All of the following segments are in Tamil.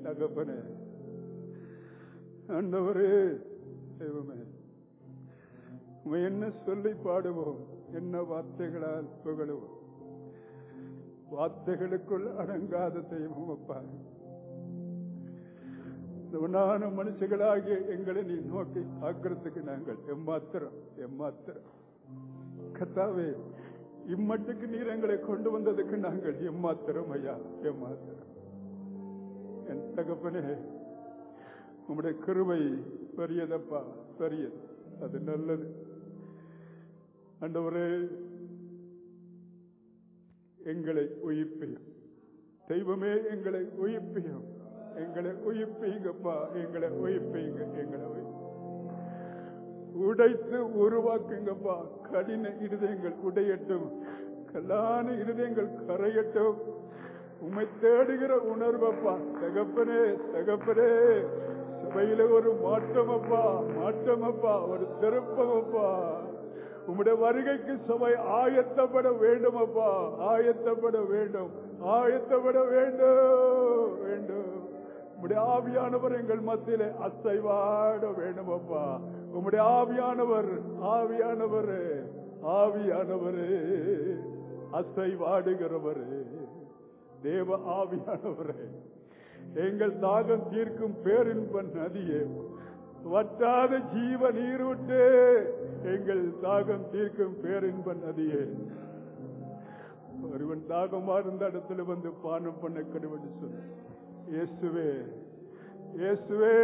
தகப்பனே ஆண்டவரே தெய்வமே உமை என்ன சொல்லி பாடுவோம் என்ன வார்த்தைகளால் புகழுவோம் வார்த்தைகளுக்குள் அடங்காத தெய்வம் அப்பா உன்னான மனுஷர்களாகிய எங்களை நீ நோக்கி பார்க்கறதுக்கு நாங்கள் எம்மாத்திரம் எம்மாத்திரம் கத்தாவே இம்மட்டுக்கு நீர் எங்களை கொண்டு வந்ததுக்கு நாங்கள் எம்மாத்திரம் ஐயா எம்மாத்திரம் என் தகப்பனே உம்முடைய கிருபை பெரியதப்பா பெரியது அது நல்லது ஆண்டவரே எங்களை உயிர்ப்பியும் தெய்வமே எங்களை உயிர்ப்பியும் எங்களை உயிர்ப்பீங்கப்பா எங்களை உயிர்ப்பீங்க எங்களை உயிர் உடைத்து உருவாக்குங்கப்பா கடின இருதயங்கள் உடையட்டும் கல்லான இருதயங்கள் கரையட்டும் உம்மை தேடுகிற உணர்வப்பா தகப்பனே தகப்பனே சபையில ஒரு மாற்றமப்பா மாற்றமப்பா ஒரு திருப்பமப்பா உம்முடைய வருகைக்கு சபை ஆயத்தப்பட வேண்டும் அப்பா ஆயத்தப்பட வேண்டும் ஆயத்தப்பட வேண்டும் வேண்டும் உம்முடைய ஆவியானவர் எங்கள் மத்தியிலே அசைவாட வேண்டும் அப்பா உம்முடைய ஆவியானவர் ஆவியானவர் ஆவியானவரே அசைவாடுகிறவரே தேவ ஆவியானவரே எங்கள் தாகம் தீர்க்கும் பேரின்ப நதியே வற்றாத ஜீவ நீரூட்டு எங்கள் தாகம் தீர்க்கும் பேரின்ப நதியே ஒருவன் தாகமா இருந்த இடத்துல வந்து பானம் பண்ண கடுவன் சொன்ன இயேசுவே இயேசுவே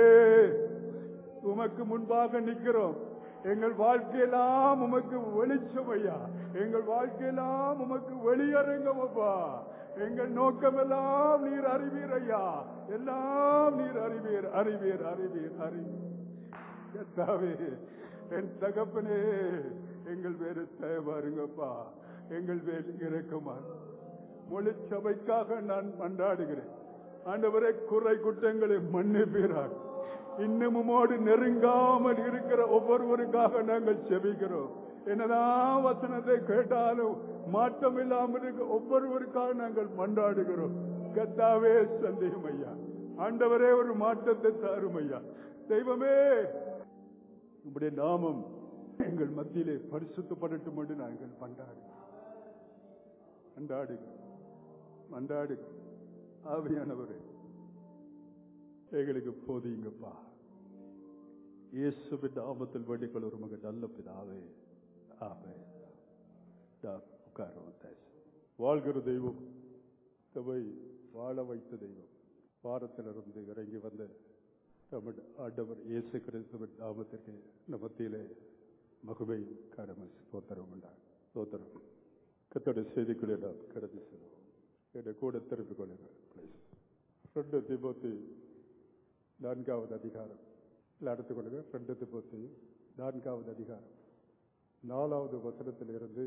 உமக்கு முன்பாக நிக்கிறோம் எங்கள் வாழ்க்கையெல்லாம் உமக்கு வெளிச்சம் ஐயா எங்கள் வாழ்க்கையெல்லாம் உமக்கு வெளியரங்கம் அப்பா எங்கள் நோக்கமெல்லாம் நீர் அறிவீர் ஐயா எல்லாம் நீர் அறிவீர் அறிவீர் அறிவீர் அறிவீர் கர்த்தாவே என் தகப்பனே எங்கள் பேரு தயவாருங்கப்பா எங்கள் பேர் இறக்குமா மொழி சபைக்காக நான் மன்றாடுகிறேன் ஆண்டவரே குறை குற்றங்களை மன்னிப்பீரார் இன்னமுமோடு நெருங்காமல் இருக்கிற ஒவ்வொருவருக்காக நாங்கள் செபிக்கிறோம் என்னதான் வசனத்தை கேட்டாலும் மாற்றம் இல்லாமல் இருக்க ஒவ்வொருவருக்காக நாங்கள் மன்றாடுகிறோம் கத்தாவே சந்தேகம் ஐயா ஆண்டவரே ஒரு மாற்றத்தை தாரும் ஐயா தெய்வமே உங்களுடைய நாமம் எங்கள் மத்தியிலே பரிசுத்தப்படட்டும் என்று நாங்கள் மன்றாடு மன்றாடு மன்றாடு ஆவியானவரே எங்களுக்கு போதியுங்கப்பா இயேசுவின் நாமத்தில் வேண்டிக் கொள்ளும் ஒரு மகன் நல்ல பிதாவே ஆமே உட்காரம் வாழ்கிற தெய்வம் தவை வாழ வைத்த தெய்வம் வாரத்திலிருந்து இறங்கி வந்த தமிழ் ஆண்டவர் இயேசு கிறிஸ்துவின் நாமத்திற்கு மத்தியிலே மகுமை கடமை ஸ்தோத்திரம் உண்டார் ஸ்தோத்திரம் கத்தோட செய்திக்குள்ளே நாம் கடந்து செல்வோம் என்னை கூட திருப்பிக் கொள்ளுங்கள் ப்ளீஸ் ரெண்டு திபோத்தி நான்காவது அதிகாரம் இல்லை அடுத்துக் கொள்ளுங்க ரெண்டு திபோத்தி நான்காவது அதிகாரம் நாலாவது வசனத்திலிருந்து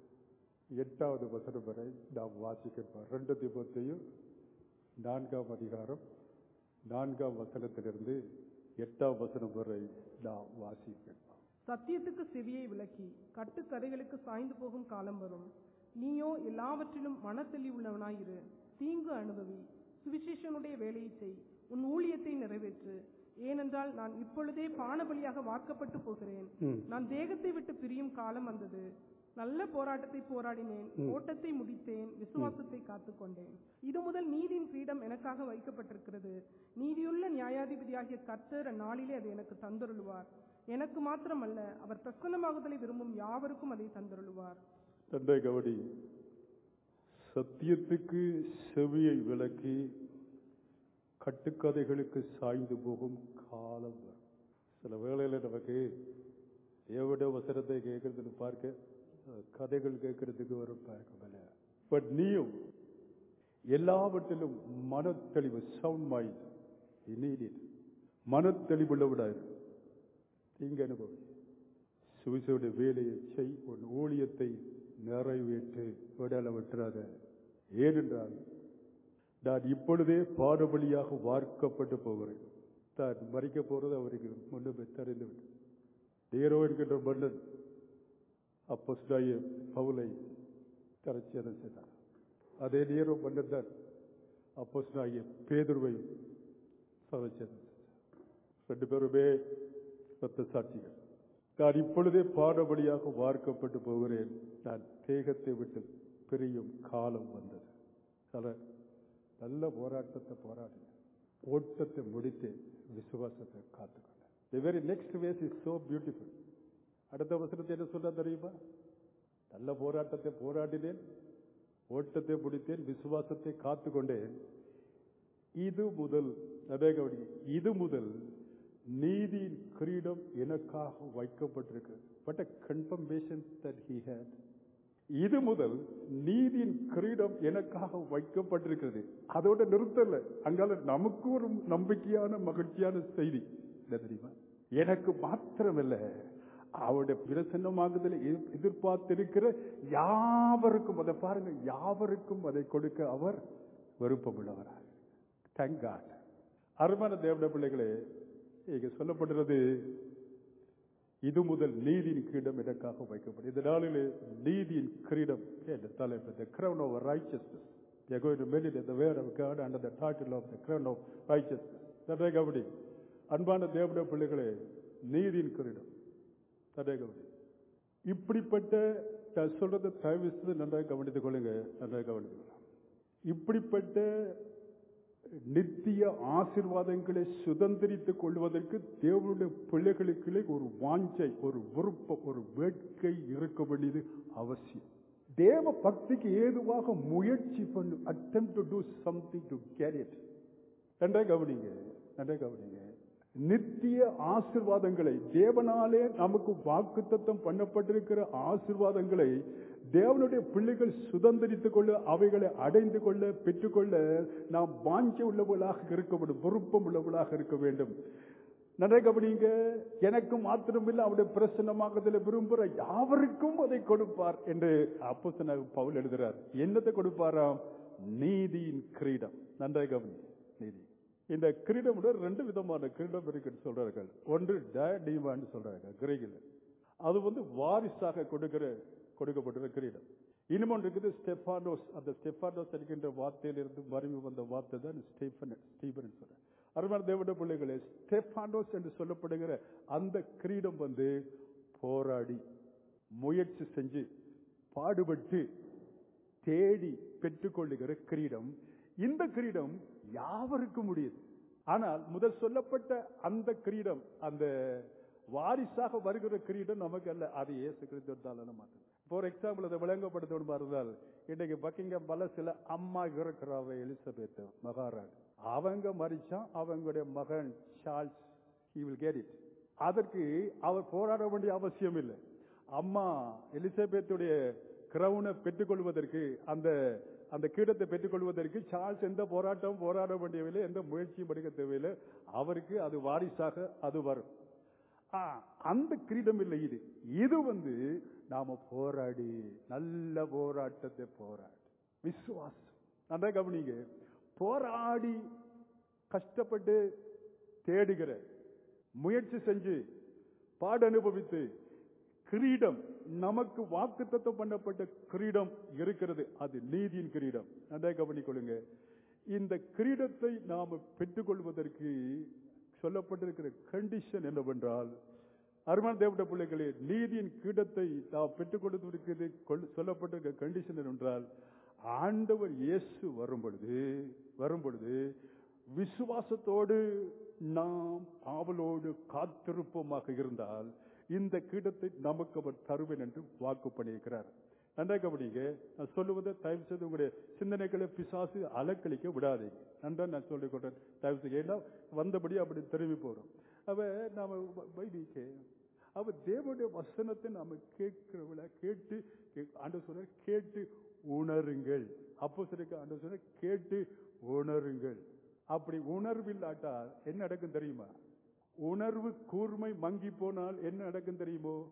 எட்டாவது வசனம் வரை நாம் வாசிக்கிறோம் ரெண்டு திபோத்தையும் நான்காம் அதிகாரம் நான்காம் வசனத்திலிருந்து எட்டாம் வசனம் வரை நாம் வாசிக்கிறோம் சத்தியத்துக்கு செவியை விலக்கி கட்டுக்கதைகளுக்கு சாய்ந்து போகும் காலம் வரும் நீயோ எல்லாவற்றிலும் மனத்தெளிவுள்ளவனாயிரு தீங்கு அனுபவி சுவிசேஷனுடைய வேலையை செய் உன் ஊழியத்தை நிறைவேற்று ஏனென்றால் நான் இப்பொழுதே பானபலியாக வார்க்கப்பட்டு போகிறேன் ம். நான் தேகத்தை விட்டு பிரியும் காலம் வந்தது நல்ல போராட்டத்தை போராடினேன் ஓட்டத்தை முடித்தேன் விசுவாசத்தை காத்துக்கொண்டேன் இது முதல் நீதியின் கிரீடம் எனக்காக வைக்கப்பட்டிருக்கிறது நீதியுள்ள நியாயாதிபதியாகிய கர்த்தர் அந்நாளிலே அதை எனக்கு தந்தருளுவார் எனக்கு மாத்திரமல்ல அவர் பிரசன்னமாகுதலை விரும்பும் யாவருக்கும் அதை தந்தருளுவார் தந்தை கவடி சத்தியத்துக்கு செவியை விலக்கி கட்டுக்கதைகளுக்கு சாய்ந்து போகும் காலம் வரும் சில வேளையில நமக்கு எவ்வளோ வசனத்தை கேட்கறதுன்னு பார்க்க அஹ், கதைகள் கேட்கறதுக்கு வரும் பார்க்கல பட் நீயும் எல்லாவற்றிலும் மனத்தெளிவு சவுண்ட் மைண்ட் நீடிட் மனத்தெளிவுள்ளவிடாது தீங்கு அனுபவி சுவிசோட வேலையை செய் உன் ஊழியத்தை நிறைவேற்று விடல விட்டுறாத ஏனென்றால் நான் இப்பொழுதே பாடுபலியாக வார்க்கப்பட்டு போகிறேன் தான் மறிக்க போறது அவருக்கு முன்னுமே தெரிந்து விட்டு நேரோ என்கின்ற மன்னன் அப்போஸ்தாய பவுலை தரச்சேதம் செய்தார் அதே நேரோ மன்னன் தான் அப்போஸ்தாய பேதுருவை அவர் செய்தார். ரெண்டு பேருமே ரத்த சாட்சிகள் நான் இப்பொழுதே பாடபடியாக வார்க்கப்பட்டு போகிறேன் நான் தேகத்தை விட்டு பிரியும் காலம் வந்தது சில நல்ல போராட்டத்தை போராடினேன் ஓட்டத்தை முடித்து விசுவாசத்தை காத்துக்கொண்டேன் the very next verse is so beautiful அடுத்த வசனத்தை என்ன சொல்ல தெரியுமா நல்ல போராட்டத்தை போராடினேன் ஓட்டத்தை முடித்தேன் விசுவாசத்தை காத்துக்கொண்டேன் இது முதல் அதே கவனிங்க. இது முதல் நீதியின் கிரீடம் எனக்காக வைக்கப்பட்டிருக்கு but a confirmation that he had இது முதல் நீதியின் கிரீடம் எனக்காக வைக்கப்பட்டிருக்கிறது அதோட நிறுத்தல அங்கால நமக்கு ஒரு நம்பிக்கையான மகிழ்ச்சியான செய்தி என்ன தெரியுமா எனக்கு மாத்திரமல்ல அவருடைய பிரசன்னமாகுதலை எதிர்- எதிர்பார்த்திருக்கிற யாவருக்கும் அதை பாருங்க யாவருக்கும் அதை கொடுக்க அவர் விருப்பமுள்ளவராக தேங்க் காட் அருமான தேவட பிள்ளைகளே இங்க சொல்லப்படுறது இது முதல் நீதியின் கிரீடம் எனக்காக வைக்கப்படும் இந்த நாளிலே நீதியின் கிரீடம் என்ற தலைப்பு the crown of righteousness they are going to meditate the word of God under the title of the crown of righteousness தடை கபடி அன்பான தேவட பிள்ளைகளே நீதியின் கிரீடம் தடை கபடி இப்படிப்பட்ட நான் சொல்றதை தயவு செய்து நன்றாக கவனித்துக் கொள்ளுங்க நன்றாக கவனித்துக் கொள்ளுங்க இப்படிப்பட்ட நித்திய ஆசீர்வாதங்களை சுதந்திரித்துக் கொள்வதற்கு தேவனுடைய பிள்ளைகளுக்குள்ளே ஒரு வாஞ்சை ஒரு விருப்பம் ஒரு வேட்கை இருக்க வேண்டியது அவசியம் தேவ பக்திக்கு ஏதுவாக முயற்சி பண்ணு attempt to do something to get it நன்றாக கவனிங்க நன்றாக கவனிங்க நித்திய ஆசிர்வாதங்களை தேவனாலே நமக்கு வாக்குத்தத்தம் பண்ணப்பட்டிருக்கிற ஆசிர்வாதங்களை தேவனுடைய பிள்ளைகள் சுதந்திரித்துக் கொள்ள அவைகளை அடைந்து கொள்ள பெற்றுக்கொள்ள நாம் வாஞ்ச உள்ளவர்களாக இருக்க வேண்டும் விருப்பம் உள்ளவர்களாக இருக்க வேண்டும் நன்றாக கவனிங்க எனக்கு மாத்திரமில்லை அவருடைய பிரசன்னமாகத்தில் விரும்புகிற யாவருக்கும் அதை கொடுப்பார் என்று அப்போஸ்தலனாக பவுல் எழுதுகிறார் என்னத்தை கொடுப்பாராம் நீதியின் கிரீடம் நன்றாக கவனி நீதி இந்த கிரீடம் விட ரெண்டு விதமான கிரீடம் இருக்குன்னு சொல்றார்கள் ஒன்று டீமான்னு சொல்றாங்க கிரேக்கில் அது வந்து வாரிசாக கொடுக்கிற கொடுக்கப்பட்டிருக்கிற கிரீடம் இன்னொன்று இருக்குது ஸ்டெஃபானோஸ் அந்த ஸ்டெஃபானோஸ் என்கின்ற வார்த்தையிலிருந்து மறைவு வந்த வார்த்தை தான் ஸ்டீஃபன் ஸ்டீபன் சொல்றேன் அருமையான தேவட பிள்ளைகளே ஸ்டெஃபானோஸ் என்று சொல்லப்படுகிற அந்த கிரீடம் வந்து போராடி முயற்சி செஞ்சு பாடுபட்டு தேடி பெற்றுக்கொள்ளுகிற கிரீடம் இந்த கிரீடம் யாவருக்கும் முடியுது ஆனால் முதல் சொல்லப்பட்ட அந்த கிரீடம் அந்த வாரிசாக வருகிற கிரீடம் நமக்கு அல்ல அது இயேசு கிறிஸ்துவால மாற்றம் ஃபார் எக்ஸாம்பிள் அதை விளங்கப்படுத்தணும் இருந்தால் இன்னைக்கு பக்கிங்கம் பலசில அம்மா இருக்கிறாவ எலிசபெத் மகாராணி அவங்க மறிச்சான் அவங்களுடைய மகன் Charles he will get it அதற்கு அவர் போராட வேண்டிய அவசியம் இல்லை அம்மா எலிசபெத்துடைய கிரவுனை பெற்றுக்கொள்வதற்கு அந்த அந்த கீடத்தை பெற்றுக்கொள்வதற்கு சார்ல்ஸ் எந்த போராட்டம் போராட வேண்டியவில்லை எந்த முயற்சியும் எடுக்க தேவையில்லை அவருக்கு அது வாரிசாக அது வரும் ஆ, அந்த கிரீடம் இல்லை இது இது வந்து நாம போராடி நல்ல போராட்டத்தை போராடி விசுவாசம் நல்லா கவனிங்க போராடி கஷ்டப்பட்டு தேடுகிற முயற்சி செஞ்சு பாட அனுபவித்து கிரீடம் நமக்கு வாக்குத்தத்தம் பண்ணப்பட்ட கிரீடம் இருக்கிறது அது நீதியின் கிரீடம் நல்லா கவனிக்கொள்ளுங்க இந்த கிரீடத்தை நாம பெற்றுக்கொள்வதற்கு சொல்லப்பட்டிருக்கிற கண்டிஷன் என்னவென்றால் அருமான தேவட பிள்ளைகளே நீதியின் கிரீடத்தை நாம் பெற்றுக் கொடுத்திருக்கிறது கொள்- சொல்லப்பட்டிருக்கிற கண்டிஷன் என்றால் ஆண்டவர் இயேசு வரும் பொழுது வரும் பொழுது விசுவாசத்தோடு நாம் ஆவலோடு காத்திருப்போமாக இருந்தால் இந்த கீடத்தை நமக்கு அவர் தருவேன் என்று வாக்கு பண்ணியிருக்கிறார் நன்றாக கவனிங்க நான் சொல்லுவதை தயவு செய்து உங்களுடைய சிந்தனைகளை பிசாசு அலக்களிக்க விடாதீங்க நன்றா நான் சொல்லிக் கொண்டேன் தயவு செய்து ஏன்னா வந்தபடி அப்படி திரும்பி போறோம் அவ நாம வைதிக்க அவ தேவனுடைய வசனத்தை நாம கேட்கிறவள கேட்டு ஆண்டு சொல்ற கேட்டு உணருங்கள் அப்போ சொல்லிக்க ஆண்டு சொல்ற கேட்டு உணருங்கள் அப்படி உணர்வில்லாட்டால் என்ன நடக்கும் தெரியுமா உணர்வு கூர்மை மங்கி போனால் என்ன நடக்கும் தெரியுமோ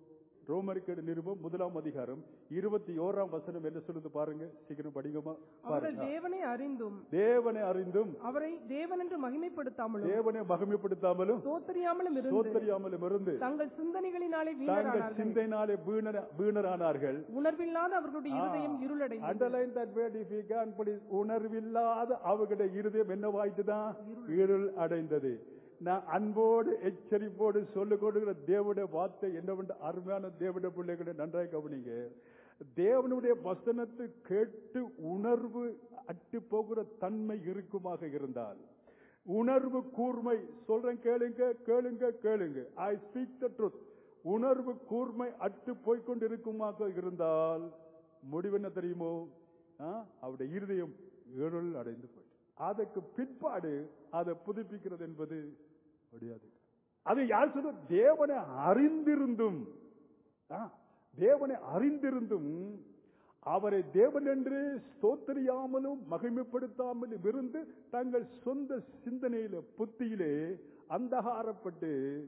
ரோமருக்கு நிருபம் முதலாம் அதிகாரம் இருபத்தி ஓராம் வசனம் என்ன சொல்லுது பாருங்க சீக்கிரம் படிங்கம்மா அவர்கள் பாருங்க தேவனை அறிந்தும் தேவனை அறிந்தும் அவரை தேவன் என்று மகிமைப்படுத்தாமலும் தேவனை மகிமைப்படுத்தாமலும் சோத்தரியாமலும் இருந்து சோத்தரியாமலும் இருந்து தங்கள் சிந்தனைகளினாலே தாங்கள் வீணரானார்கள் சிந்தையினாலே வீணர- வீணரானார்கள் உணர்வில்லாத அவர்களுடைய இருதயம் இருளடைந்தது underline that word if you can please உணர்வில்லாத அவர்களுடைய இருதயம் என்னவாயிட்டுதான் இருள் அடைந்தது நான் அன்போடு எச்சரிப்போடு சொல்லிக் கொடுக்கிற தேவனுடைய வார்த்தை என்னவென்று அருமையான தேவனுடைய பிள்ளைகளை நன்றாக கவனிங்க தேவனுடைய வசனத்தை கேட்டு உணர்வு அட்டு போகிற தன்மை இருக்குமாக இருந்தால் உணர்வு கூர்மை சொல்றேன் கேளுங்க கேளுங்க கேளுங்க ஐ ஸ்பீக் த ட்ரூத் உணர்வு கூர்மை அட்டு போய்க்கொண்டு இருக்குமாக இருந்தால் முடிவு என்ன தெரியுமோ ஆ? அவருடைய இருதயம் இருள் அடைந்து போய் அதற்கு பிற்பாடு அதை புதுப்பிக்கிறது என்பது முடியாது அது யார் சொல்ற தேவனை அறிந்திருந்தும் ஆ, தேவனை அறிந்திருந்தும் அவரை தேவன் என்று ஸ்தோத்தரியாமலும் மகிமைப்படுத்தாமலும் இருந்து தங்கள் சொந்த சிந்தனையில புத்தியிலே அந்தகாரப்பட்டு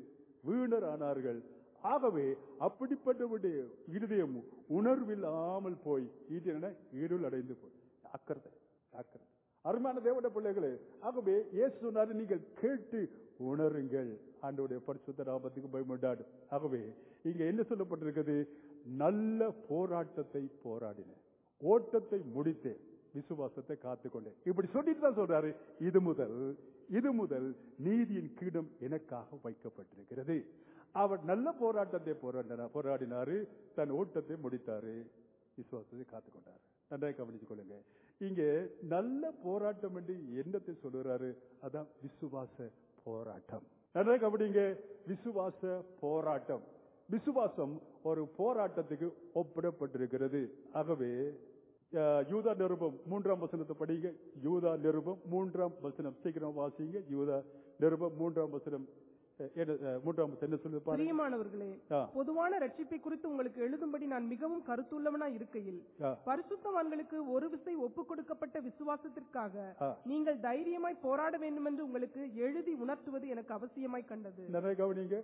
வீணரானார்கள் ஆகவே அப்படிப்பட்டவருடைய இருதயம் உணர்வில்லாமல் போய் இது என்ன இருள் அடைந்து போய் அக்கறை அக்கறை அருமையான தேவட பிள்ளைகளே ஆகவே இயேசு சொன்னாரு நீங்கள் கேட்டு உணருங்கள் ஆண்டோடைய பரிசுத்த நாமத்துக்கு பயமுண்டாடும் ஆகவே இங்க என்ன சொல்லப்பட்டிருக்கிறது நல்ல போராட்டத்தை போராடினேன் ஓட்டத்தை முடித்தேன் விசுவாசத்தை காத்துக்கொண்டேன் இப்படி சொல்லிட்டு தான் சொல்றாரு இது முதல் இது முதல் நீதியின் கீடம் எனக்காக வைக்கப்பட்டிருக்கிறது அவர் நல்ல போராட்டத்தை போராடினார் போராடினாரு தன் ஓட்டத்தை முடித்தாரு விசுவாசத்தை காத்துக்கொண்டார் நன்றாக கவனித்துக் கொள்ளுங்க இங்கே நல்ல போராட்டம் என்று என்னத்தை சொல்லுறாரு அதான் விசுவாச போராட்டம் நன்றாக கவனிங்க விசுவாச போராட்டம் விசுவாசம் ஒரு போராட்டத்துக்கு ஒப்பிடப்பட்டிருக்கிறது ஆகவே அஹ், யூதா நிருபம் மூன்றாம் வசனத்தை படிங்க யூதா நிருபம் மூன்றாம் வசனம் சீக்கிரம் வாசிங்க யூதா நிருபம் மூன்றாம் வசனம் அஹ், என்ன அஹ், மூன்றாம் வசனம் என்ன சொல்லுது பாருங்க பிரியமானவர்களே ஆ. பொதுவான ரட்சிப்பை குறித்து உங்களுக்கு எழுதும்படி நான் மிகவும் கருத்துள்ளவனா இருக்கையில் ஆ. பரிசுத்தவான்களுக்கு ஒரு விசை ஒப்புக் கொடுக்கப்பட்ட விசுவாசத்திற்காக ஆ. நீங்கள் தைரியமாய் போராட வேண்டும் என்று உங்களுக்கு எழுதி உணர்த்துவது எனக்கு அவசியமாய் கண்டது நிறைய கவனிங்க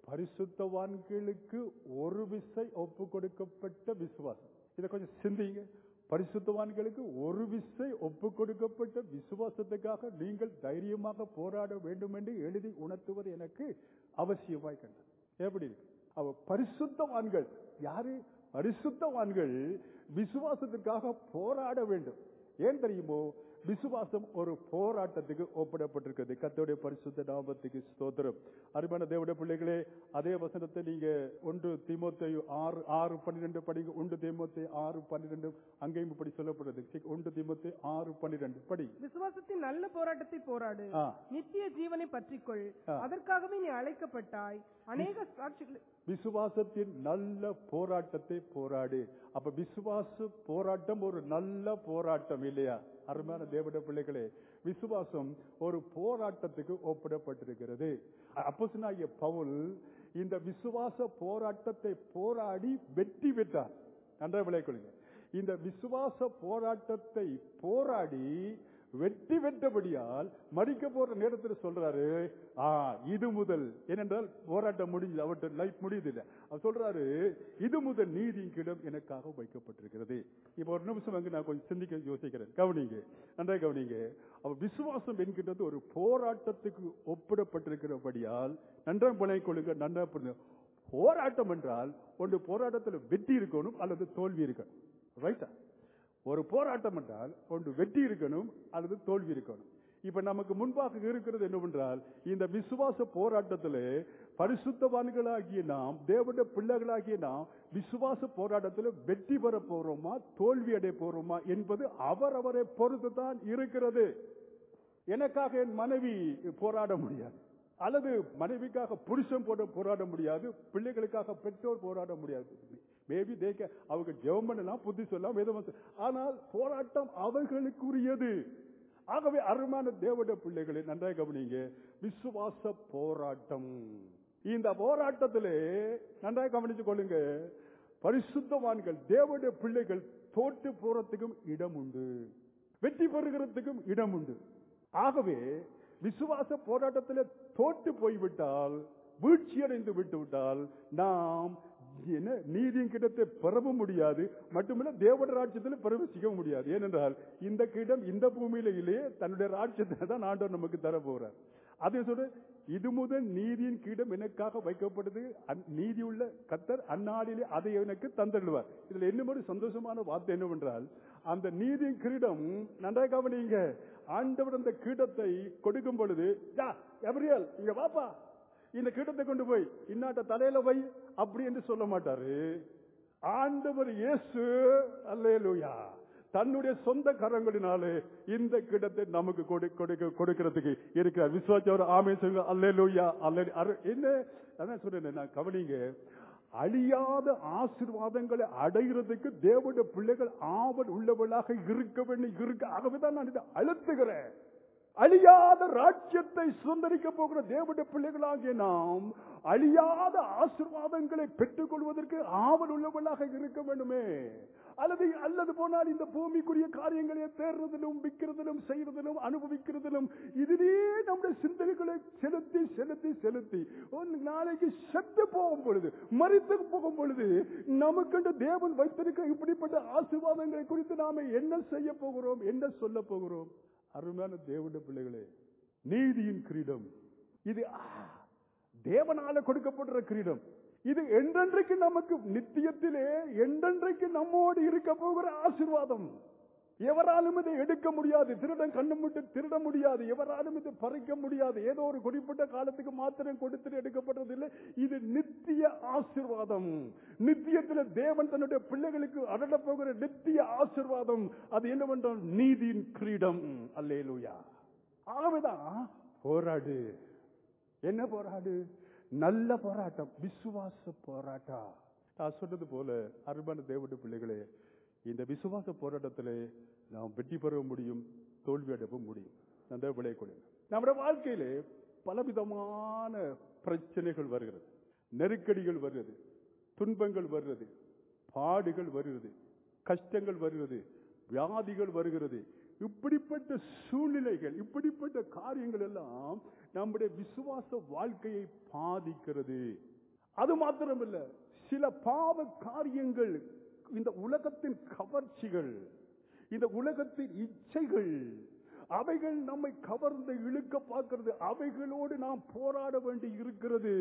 பரிசுத்தவான்களுக்கு ஒரு விசை ஒப்பு கொடுக்கப்பட்ட விசுவாசம் இதை கொஞ்சம் சிந்திங்க பரிசுத்தவான்களுக்கு ஒரு விசை ஒப்பு கொடுக்கப்பட்ட விசுவாசத்துக்காக நீங்கள் தைரியமாக போராட வேண்டும் என்று எழுதி உணர்த்துவது எனக்கு அவசியமாய் கண்டது எப்படி இருக்கு அவ பரிசுத்தவான்கள் யாரு பரிசுத்தவான்கள் விசுவாசத்துக்காக போராட வேண்டும் ஏன் தெரியுமோ விசுவாசம் ஒரு போராட்டத்துக்கு ஒப்பிடப்பட்டிருக்கிறது கர்த்தருடைய பரிசுத்த நாமத்துக்கு ஸ்தோத்திரம் அருமையான தேவடைய பிள்ளைகளே அதே வசனத்தை நீங்க ஒன்று தீமோத்தேயு ஆறு ஆறு பன்னிரெண்டு படிங்க ஒன்று தீமோத்தே ஆறு பன்னிரெண்டு அங்கேயும் இப்படி சொல்லப்படுறது சரி, ஒன்று தீமோத்தே ஆறு பன்னிரெண்டு படி விசுவாசத்தின் நல்ல போராட்டத்தை போராடு ஆ. நித்திய ஜீவனை பற்றிக்கொள் ஆ. அதற்காகவே நீ அழைக்கப்பட்டாய் அநேக சாட்சிகள் விசுவாசத்தின் நல்ல போராட்டத்தை போராடு அப்ப விசுவாச போராட்டம் ஒரு நல்ல போராட்டம் இல்லையா அருமையான தேவட பிள்ளைகளே விசுவாசம் ஒரு போராட்டத்துக்கு ஒப்பிடப்பட்டிருக்கிறது அப்போஸ்தலனாகிய பவுல் இந்த விசுவாச போராட்டத்தை போராடி வெற்றி பெற்றார் நன்றாக விளையாடுங்க இந்த விசுவாச போராட்டத்தை போராடி வெற்றி பெற்றபடியால் மறிக்க போற நேரத்தில் சொல்றாரு ஆ இது முதல் ஏனென்றால் போராட்டம் முடிஞ்சது அவர்கிட்ட லைஃப் முடியுது இல்ல அவர் சொல்றாரு இது முதல் நீதியின் கிடம் எனக்காக வைக்கப்பட்டிருக்கிறது இப்ப ஒரு நிமிஷம் அங்க நான் கொஞ்சம் சிந்திக்க யோசிக்கிறேன் கவனிங்க நன்றாக கவனிங்க அவ விசுவாசம் என்கின்றது ஒரு போராட்டத்துக்கு ஒப்பிடப்பட்டிருக்கிறபடியால் நன்றாக புனைக் கொள்ளுங்க நன்றா புரிந்து போராட்டம் என்றால் ஒன்று போராட்டத்தில் வெற்றி இருக்கணும் அல்லது தோல்வி இருக்கணும் ரைட்டா ஒரு போராட்டம் என்றால் ஒன்று வெற்றி இருக்கணும் அல்லது தோல்வி இருக்கணும் இப்ப நமக்கு முன்பாக இருக்கிறது என்னவென்றால் இந்த விசுவாச போராட்டத்திலே பரிசுத்தவான்களாகிய நாம் தேவனுடைய பிள்ளைகளாகிய நாம் விசுவாச போராட்டத்தில் வெற்றி பெற போறோமா தோல்வி அடைய போறோமா என்பது அவரவரை பொறுத்து தான் இருக்கிறது எனக்காக என் மனைவி போராட முடியாது அல்லது மனைவிக்காக புருஷன் போட போராட முடியாது பிள்ளைகளுக்காக பெற்றோர் போராட முடியாது மேபி தேக்க அவங்க ஜெபம் பண்ணலாம் புத்தி சொல்லலாம் வேதம் சொல்ல- ஆனால் போராட்டம் அவர்களுக்குரியது ஆகவே அருமான தேவட பிள்ளைகளை நன்றாக கவனிங்க விசுவாச போராட்டம் இந்த போராட்டத்திலே நன்றாக கவனித்துக் கொள்ளுங்க பரிசுத்தவான்கள் தேவனுடைய பிள்ளைகள் தோற்று போறதுக்கும் இடம் உண்டு வெற்றி பெறுகிறதுக்கும் இடம் உண்டு ஆகவே விசுவாச போராட்டத்தில் தோற்று போய்விட்டால் வீழ்ச்சி அடைந்து விட்டு விட்டால் நாம் என்ன நீதியின் கிடத்தை பெறவும் முடியாது மட்டுமல்ல தேவட ராஜ்யத்தில் பிரவேசிக்க முடியாது ஏனென்றால் இந்த கிடம் இந்த பூமியில இல்லையே தன்னுடைய ராஜ்யத்தை தான் ஆண்டவர் நமக்கு தர போறார் அதே சொல்ற இது முதல் நீதியின் கீடம் எனக்காக வைக்கப்படுது அந்- நீதியுள்ள கத்தர் அந்நாளிலே அதை எனக்கு தந்துடுவார் இதுல என்ன ஒரு சந்தோஷமான வார்த்தை என்னவென்றால் அந்த நீதியின் கிரீடம் நன்றாக கவனிங்க ஆண்டவர் அந்த கீடத்தை கொடுக்கும் பொழுது "யா, எவரியல் இங்க வாப்பா இந்த கீடத்தை கொண்டு போய் இன்னாட்ட தலையில வை அப்படி என்று சொல்ல மாட்டாரு ஆண்டவர் இயேசு அல்லேலூயா தன்னுடைய சொந்த கரங்களினாலே இந்த கிடத்தை நமக்கு கொடு- கொடுக்க கொடுக்கிறதுக்கு இருக்கிறார் விசுவாச்சவர் ஆமே சொல்லுங்க அல்லேலூயா அல்லே அரு- என்ன அதான் சொல்றேன் நான் கவனிங்க அழியாத ஆசீர்வாதங்களை அடைகிறதுக்கு தேவனுடைய பிள்ளைகள் ஆவல் உள்ளவர்களாக இருக்க வேண்டும் இருக்க ஆகவேதான் நான் இதை அழுத்துகிறேன் அழியாத ராஜ்யத்தை சுதந்திரிக்க போகிற தேவனுடைய பிள்ளைகளாகிய நாம் அழியாத ஆசீர்வாதங்களை பெற்றுக் கொள்வதற்கு ஆவல் உள்ளவர்களாக இருக்க வேண்டுமே அல்லது அல்லது போனால் இந்த பூமிக்குரிய காரியங்களை தேர்றதிலும் விற்கிறதிலும் செய்யறதிலும் அனுபவிக்கிறதிலும் இதிலே நம்முடைய சிந்தனைகளை செலுத்தி செலுத்தி செலுத்தி ஒரு நாளைக்கு செத்து போகும் பொழுது மறித்து போகும் பொழுது நமக்கென்று தேவன் வைத்திருக்க இப்படிப்பட்ட ஆசீர்வாதங்களை குறித்து நாம என்ன செய்ய போகிறோம் என்ன சொல்ல போகிறோம் அருமையான தேவனுடைய பிள்ளைகளே நீதியின் கிரீடம் இது ஆ, தேவனால கொடுக்கப்படுற கிரீடம் இது என்றென்றைக்கு நமக்கு நித்தியத்திலே என்றென்றைக்கு நம்மோடு இருக்க போகிற ஆசீர்வாதம் எவராலும் இதை எடுக்க முடியாது திருடன் கண்ணு விட்டு திருட முடியாது எவராலும் இதை பறிக்க முடியாது ஏதோ ஒரு குறிப்பிட்ட காலத்துக்கு மாத்திரம் கொடுத்துட்டு எடுக்கப்பட்டதில்லை இது நித்திய ஆசீர்வாதம் நித்தியத்தில் தேவன் தன்னுடைய பிள்ளைகளுக்கு அருள போகிற நித்திய ஆசீர்வாதம் அது என்னவென்றால் நீதியின் கிரீடம் அல்லேலூயா ஆகவேதான் போராடு என்ன போராடு நல்ல போராட்டம் விசுவாச போராட்டம் நான் சொன்னது போல அருமையான தேவனுடைய பிள்ளைகளே இந்த விசுவாச போராட்டத்திலே நாம் வெற்றி பெற முடியும் தோல்வி அடையவும் முடியும் நன்றாக விளைய கொள்ளுங்க நம்முடைய வாழ்க்கையிலே பலவிதமான பிரச்சனைகள் வருகிறது நெருக்கடிகள் வருகிறது துன்பங்கள் வருகிறது பாடுகள் வருகிறது கஷ்டங்கள் வருகிறது வியாதிகள் வருகிறது இப்படிப்பட்ட சூழ்நிலைகள் இப்படிப்பட்ட காரியங்கள் எல்லாம் நம்முடைய விசுவாச வாழ்க்கையை பாதிக்கிறது அது மாத்திரமல்ல சில பாவ காரியங்கள் இந்த உலகத்தின் கவர்ச்சிகள் இந்த உலகத்தின் இச்சைகள் அவைகள் நம்மை கவர்ந்து இழுக்க பார்க்கிறது அவைகளோடு நாம் போராட வேண்டி இருக்கிறது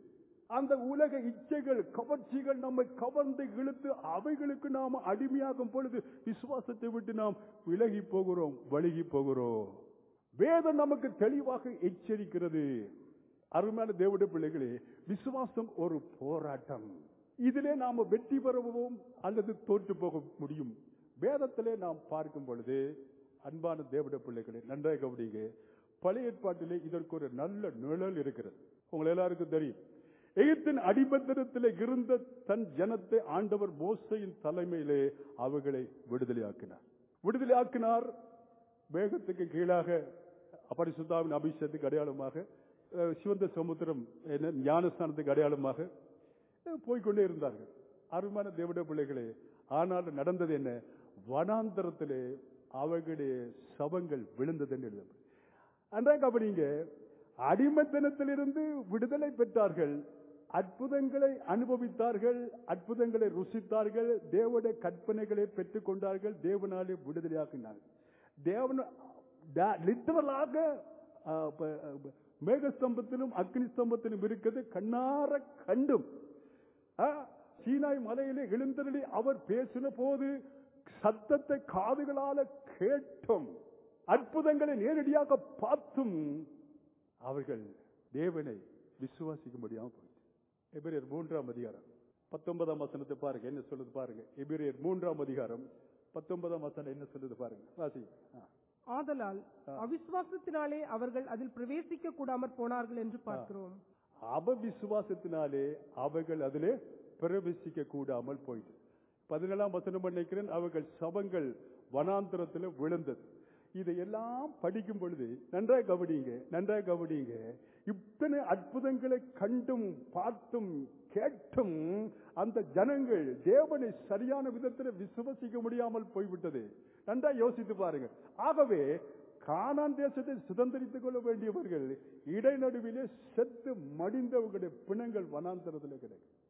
அந்த உலக இச்சைகள் கவர்ச்சிகள் நம்மை கவர்ந்து இழுத்து அவைகளுக்கு நாம் அடிமையாகும் பொழுது விசுவாசத்தை விட்டு நாம் விலகி போகிறோம் வழுகி போகிறோம் வேதம் நமக்கு தெளிவாக எச்சரிக்கிறது அருமையான தேவனுடைய பிள்ளைகளே விசுவாசம் ஒரு போராட்டம் இதிலே நாம வெற்றி பெறவும் அல்லது தோற்று போக முடியும் வேதத்திலே நாம் பார்க்கும் பொழுது அன்பான தேவனுடைய பிள்ளைகளே நன்றாக கவனிங்க பழைய ஏற்பாட்டிலே இதற்கு ஒரு நல்ல நிழல் இருக்கிறது உங்களை எல்லாருக்கும் தெரியும் எகிப்தின் அடிபத்திரத்திலே இருந்த தன் ஜனத்தை ஆண்டவர் மோசையின் தலைமையிலே அவர்களை விடுதலையாக்கினார் விடுதலையாக்கினார் வேகத்துக்கு கீழாக அப்பரிசுத்தாவின் அபிஷேகத்துக்கு அடையாளமாக அஹ், சிவந்த சமுத்திரம் என்ன ஞானஸ்தானத்துக்கு அடையாளமாக அஹ், போய்க்கொண்டே இருந்தார்கள் அருமையான தேவட பிள்ளைகளே ஆனால் நடந்தது என்ன வனாந்தரத்திலே அவர்களுடைய சபங்கள் விழுந்தது என்று எழுதப்படும் அன்றாக கவனிங்க அடிமத்தனத்திலிருந்து விடுதலை பெற்றார்கள் அற்புதங்களை அனுபவித்தார்கள் அற்புதங்களை ருசித்தார்கள் தேவனுடைய கற்பனைகளை பெற்றுக் கொண்டார்கள் தேவனாலே விடுதலையாக்கினார்கள் தேவன் லிட்டரலாக மேகஸ்தம்பத்திலும் அக்னி ஸ்தம்பத்திலும் இருக்கிறது கண்ணார கண்டும் ஆ, சீனாய் மலையிலே எழுந்தருளி அவர் பேசின போது சத்தத்தை காதுகளால கேட்டும் அற்புதங்களை நேரடியாக பார்த்தும் அவர்கள் தேவனை விசுவாசிக்க முடியாம போயிடுச்சு எபிரியர் மூன்றாம் அதிகாரம் பத்தொன்பதாம் வசனத்தை பாருங்க என்ன சொல்லுது பாருங்க எபிரியர் மூன்றாம் அதிகாரம் பத்தொன்பதாம் வசனம் என்ன சொல்லுது பாருங்க வாசி ஆ. ஆதலால் அவிசுவாசத்தினாலே அவர்கள் அதில் பிரவேசிக்க கூடாமற் போனார்கள் என்று பார்க்கிறோம் அவவிசுவாசத்தினாலே அவர்கள் அதிலே பிரவேசிக்க கூடாமல் போயிட்டு பதினேழாம் வசனம் நினைக்கிறேன் அவர்கள் சபங்கள் வனாந்திரத்தில் விழுந்தது இதையெல்லாம் படிக்கும் பொழுது நன்றாக கவனிங்க நன்றாக கவனிங்க இத்தனை அற்புதங்களை கண்டும் பார்த்தும் கேட்டும் அந்த ஜனங்கள் தேவனை சரியான விதத்தில் விசுவசிக்க முடியாமல் போய்விட்டது நன்றா யோசித்து பாருங்க ஆகவே கானான் தேசத்தை சுதந்திரித்துக் கொள்ள வேண்டியவர்கள் இடைநடுவிலே செத்து மடிந்தவர்களுடைய பிணங்கள் வனாந்தரத்தில் கிடைக்கும்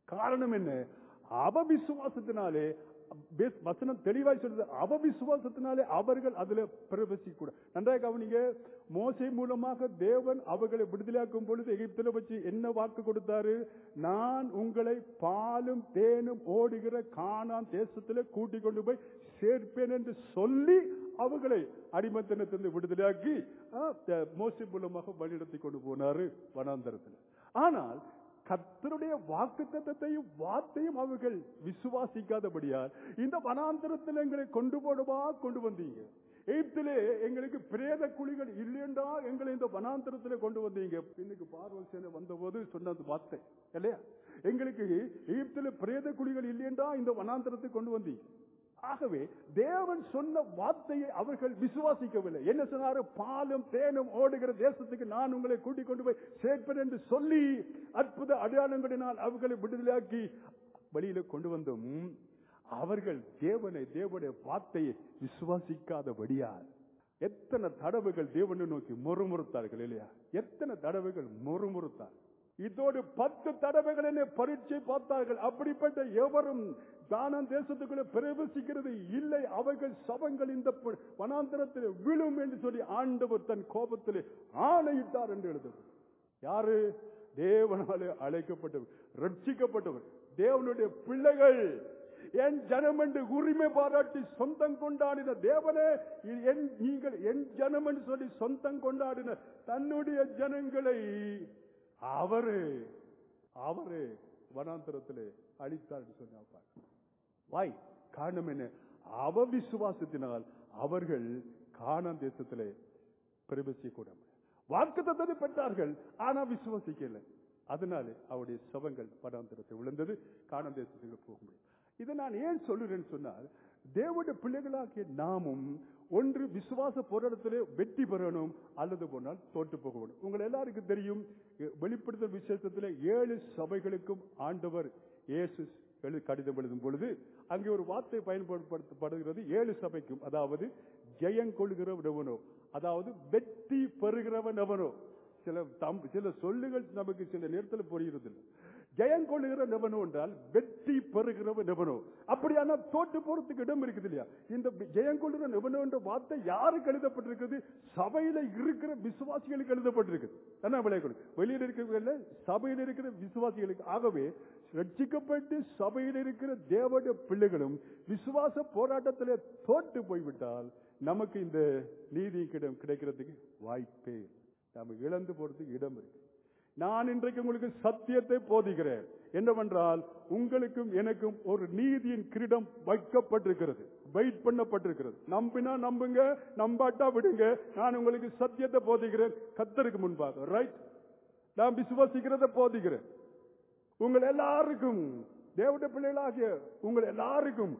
காரணம் என்ன அவவிசுவாசத்தினாலே பேஸ்- வசனம் தெளிவாய் சொல்றது அவவிசுவாசத்தினாலே அவர்கள் அதுல பிரவேசிக்க கூட நன்றாக கவனிங்க மோசை மூலமாக தேவன் அவர்களை விடுதலையாக்கும் பொழுது எகிப்தில வச்சு என்ன வாக்கு கொடுத்தாரு நான் உங்களை பாலும் தேனும் ஓடுகிற கானான் தேசத்துல கூட்டிக் கொண்டு போய் சேர்ப்பேன் என்று சொல்லி அவர்களை அடிமத்தனத்திலிருந்து விடுதலையாக்கி ஆ, த- மோசே மூலமாக வழிநடத்தி கொண்டு போனாரு வனாந்தரத்தில் ஆனால் கர்த்தருடைய வாக்கு தத்தத்தையும் வார்த்தையும் அவர்கள் விசுவாசிக்காதபடியால் இந்த வனாந்தரத்தில் எங்களை கொண்டு போடுவா கொண்டு வந்தீங்க எகிப்திலே எங்களுக்கு பிரேத குழிகள் இல்லையண்டா எங்களை இந்த வனாந்தரத்திலே கொண்டு வந்தீங்க இன்னைக்கு பார்வல் சேனை வந்தபோது சொன்ன அந்த வார்த்தை இல்லையா எங்களுக்கு எகிப்திலே பிரேத குழிகள் இல்லையண்டா இந்த வனாந்தரத்தை கொண்டு வந்தீங்க ஆகவே தேவன் சொன்ன வார்த்தையை அவர்கள் விசுவாசிக்கவில்லை என்ன சொன்னாரு பாலும் தேனும் ஓடுகிற தேசத்துக்கு நான் உங்களை கூட்டிக் கொண்டு போய் சேர்ப்பேன் என்று சொல்லி அற்புத அடையாளங்களினால் அவர்களை விடுதலையாக்கி வெளியில கொண்டு வந்தோம் அவர்கள் தேவனை தேவனுடைய வார்த்தையை விசுவாசிக்காதபடியால் எத்தனை தடவைகள் தேவனை நோக்கி முறுமுறுத்தார்கள் இல்லையா எத்தனை தடவைகள் முறுமுறுத்தார் இதோடு பத்து தடவைகள் என்னை பரீட்சை பார்த்தார்கள் அப்படிப்பட்ட எவரும் தானம் தேசத்துக்குள்ள பிரவேசிக்கிறது இல்லை அவர்கள் சபங்கள் இந்த ப- வனாந்தரத்தில் விழும் என்று சொல்லி ஆண்டவர் தன் கோபத்திலே ஆணையிட்டார் என்று எழுதுவது யாரு தேவனாலே அழைக்கப்பட்டவர் ரட்சிக்கப்பட்டவர் தேவனுடைய பிள்ளைகள் என் ஜனம் என்று உரிமை பாராட்டி சொந்தம் கொண்டாடின தேவனே இது என் நீங்கள் என் ஜனம் என்று சொல்லி சொந்தம் கொண்டாடின தன்னுடைய ஜனங்களை அவரு அவரு வனாந்தரத்திலே அழித்தார் என்று சொன்னார் வாய் காரணம் என்ன அவ விசுவாசத்தினால் அவர்கள் கானான் தேசத்திலே பிரவேசிக்க கூட வாக்கு தத்தத்தை பெற்றார்கள் ஆனா விசுவாசிக்கல அதனாலே அவருடைய சவங்கள் வனாந்தரத்தை விழுந்தது கானான் தேசத்துக்கு போக முடியும் இதை நான் ஏன் சொல்லுறேன்னு சொன்னால் தேவனுடைய பிள்ளைகளாகிய நாமும் ஒன்று விசுவாச போராட்டத்திலே வெற்றி பெறணும் அல்லது போனால் தோற்று போக வேண்டும் உங்கள் எல்லாருக்கும் தெரியும் எ- வெளிப்படுத்தல் விசேஷத்திலே ஏழு சபைகளுக்கும் ஆண்டவர் இயேசு எழு கடிதம் எழுதும் பொழுது அங்கே ஒரு வார்த்தை பயன்படுத்தப்படுகிறது ஏழு சபைக்கும் அதாவது ஜெயங்கொள்கிறவனோ அதாவது வெற்றி பெறுகிறவன் எவனோ சில தம் சில சொல்லுகள் நமக்கு சில நேரத்தில் புரிகிறது ஜெயங்கொள்ளுகிற நெவனோ என்றால் வெற்றி பெறுகிறவ நெவனோ அப்படியானா தோற்று போறதுக்கு இடம் இருக்குது இல்லையா இந்த ஜெயங்கொள்ளுகிற நெவனோ என்ற வார்த்தை யாருக்கு எழுதப்பட்டிருக்குது சபையில இருக்கிற விசுவாசிகளுக்கு எழுதப்பட்டிருக்குது என்ன விளையாடு வெளியில் இருக்கிறவங்கள சபையில் இருக்கிற விசுவாசிகளுக்கு ஆகவே ரட்சிக்கப்பட்டு சபையில் இருக்கிற தேவனுடைய பிள்ளைகளும் விசுவாச போராட்டத்திலே தோற்று போய்விட்டால் நமக்கு இந்த நீதி கிடை- கிடைக்கிறதுக்கு வாய்ப்பே இல்லை. நாம இழந்து போறதுக்கு இடம் இருக்கு நான் இன்றைக்கு உங்களுக்கு சத்தியத்தை போதிக்கிறேன் என்னவென்றால் உங்களுக்கும் எனக்கும் ஒரு நீதியின் கிரீடம் வைக்கப்பட்டிருக்கிறது வெயிட் பண்ணப்பட்டிருக்கிறது நம்பினா நம்புங்க நம்பாட்டா விடுங்க நான் உங்களுக்கு சத்தியத்தை போதிக்கிறேன் கத்தருக்கு முன்பாக ரைட் நான் விசுவாசிக்கிறத போதிக்கிறேன் உங்கள் எல்லாருக்கும் தேவனுடைய பிள்ளைகளாகிய உங்கள் எல்லாருக்கும்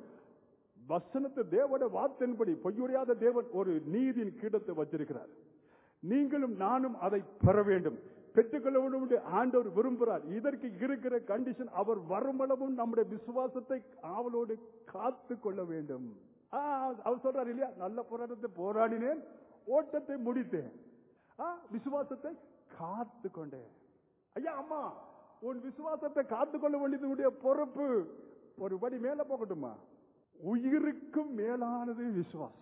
வசனத்தை தேவட வார்த்தையின்படி பொய்யுடையாத தேவன் ஒரு நீதியின் கீடத்தை வச்சிருக்கிறார் நீங்களும் நானும் அதை பெற வேண்டும் பெற்றுக்கொள்ள வேண்டும் என்று ஆண்டவர் விரும்புகிறார் இதற்கு இருக்கிற கண்டிஷன் அவர் வருமளவும் நம்முடைய விசுவாசத்தை ஆவலோடு காத்து கொள்ள வேண்டும் ஆ, அவர் சொல்றாரு இல்லையா நல்ல போராட்டத்தை போராடினேன் ஓட்டத்தை முடித்தேன் ஆ, விசுவாசத்தை காத்து கொண்டேன் ஐயா அம்மா உன் விசுவாசத்தை காத்துக்கொள்ள வேண்டியதுடைய பொறுப்பு ஒரு படி மேல போகட்டுமா உயிருக்கும் மேலானது விசுவாசம்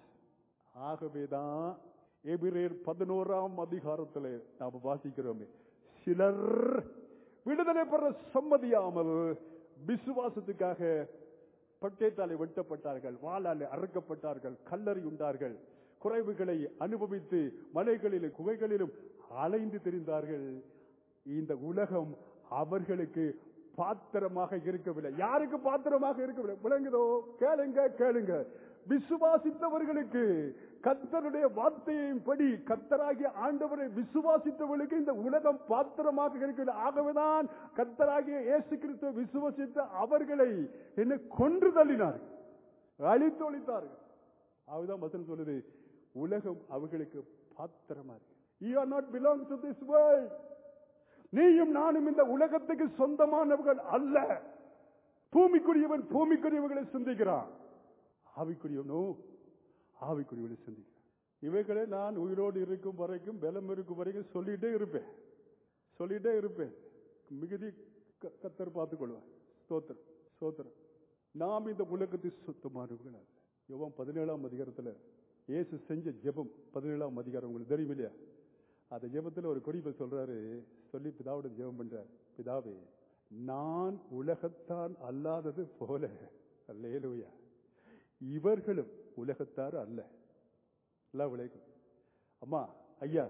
ஆகவேதான் எபிரேர் பதினோராம் அதிகாரத்தில் நாம் வாசிக்கிறோமே சிலர் விடுதலை பெற சம்மதியாமல் விசுவாசத்துக்காக பட்டேத்தாலே வெட்டப்பட்டார்கள் வாளாலே அறுக்கப்பட்டார்கள் கல்லறி உண்டார்கள் குறைவுகளை அனுபவித்து மலைகளிலும் குகைகளிலும் அலைந்து திரிந்தார்கள் இந்த உலகம் அவர்களுக்கு பாத்திரமாக இருக்கவில்லை யாருக்கு பாத்திரமாக இருக்கவில்லை விளங்குதோ கேளுங்க கேளுங்க விசுவாசித்தவர்களுக்கு கத்தருடைய வார்த்தையின் படி கத்தராகிய ஆண்டவரை விசுவாசித்தவர்களுக்கு இந்த உலகம் பாத்திரமாக இருக்கவில்லை ஆகவேதான் கத்தராகிய இயேசு கிறிஸ்துவ விசுவாசித்த அவர்களை என்ன கொன்று தள்ளினார்கள் அழித்து ஒழித்தார்கள் அதுதான் வசனம் சொல்லுது உலகம் அவர்களுக்கு பாத்திரமா இருக்கு you are not belong to this world நீயும் நானும் இந்த உலகத்துக்கு சொந்தமானவர்கள் அல்ல பூமிக்குரியவன் பூமிக்குரியவர்களை சிந்திக்கிறான் ஆவிக்குரியவனோ ஆவிக்குரியவர்களை சிந்திக்கிறான் இவைகளை நான் உயிரோடு இருக்கும் வரைக்கும் பலம் இருக்கும் வரைக்கும் சொல்லிட்டே இருப்பேன் சொல்லிட்டே இருப்பேன் மிகுதி க- கத்தர் பார்த்துக் கொள்வார் ஸ்தோத்திரம் ஸ்தோத்திரம் நாம் இந்த உலகத்தில் சுத்தமானவர்கள் அல்ல யோவான் பதினேழாம் அதிகாரத்துல இயேசு செஞ்ச ஜெபம் பதினேழாம் அதிகாரம் உங்களுக்கு தெரியும் இல்லையா அந்த ஜெபத்துல ஒரு குறிப்பை சொல்றாரு சொல்லி பிதாவோட ஜெபம் பண்றார் பிதாவே நான் உலகத்தான் அல்லாதது போல அல்லேலூயா இவர்களும் உலகத்தார் அல்ல எல்லாம் விளைக்கும் அம்மா ஐயா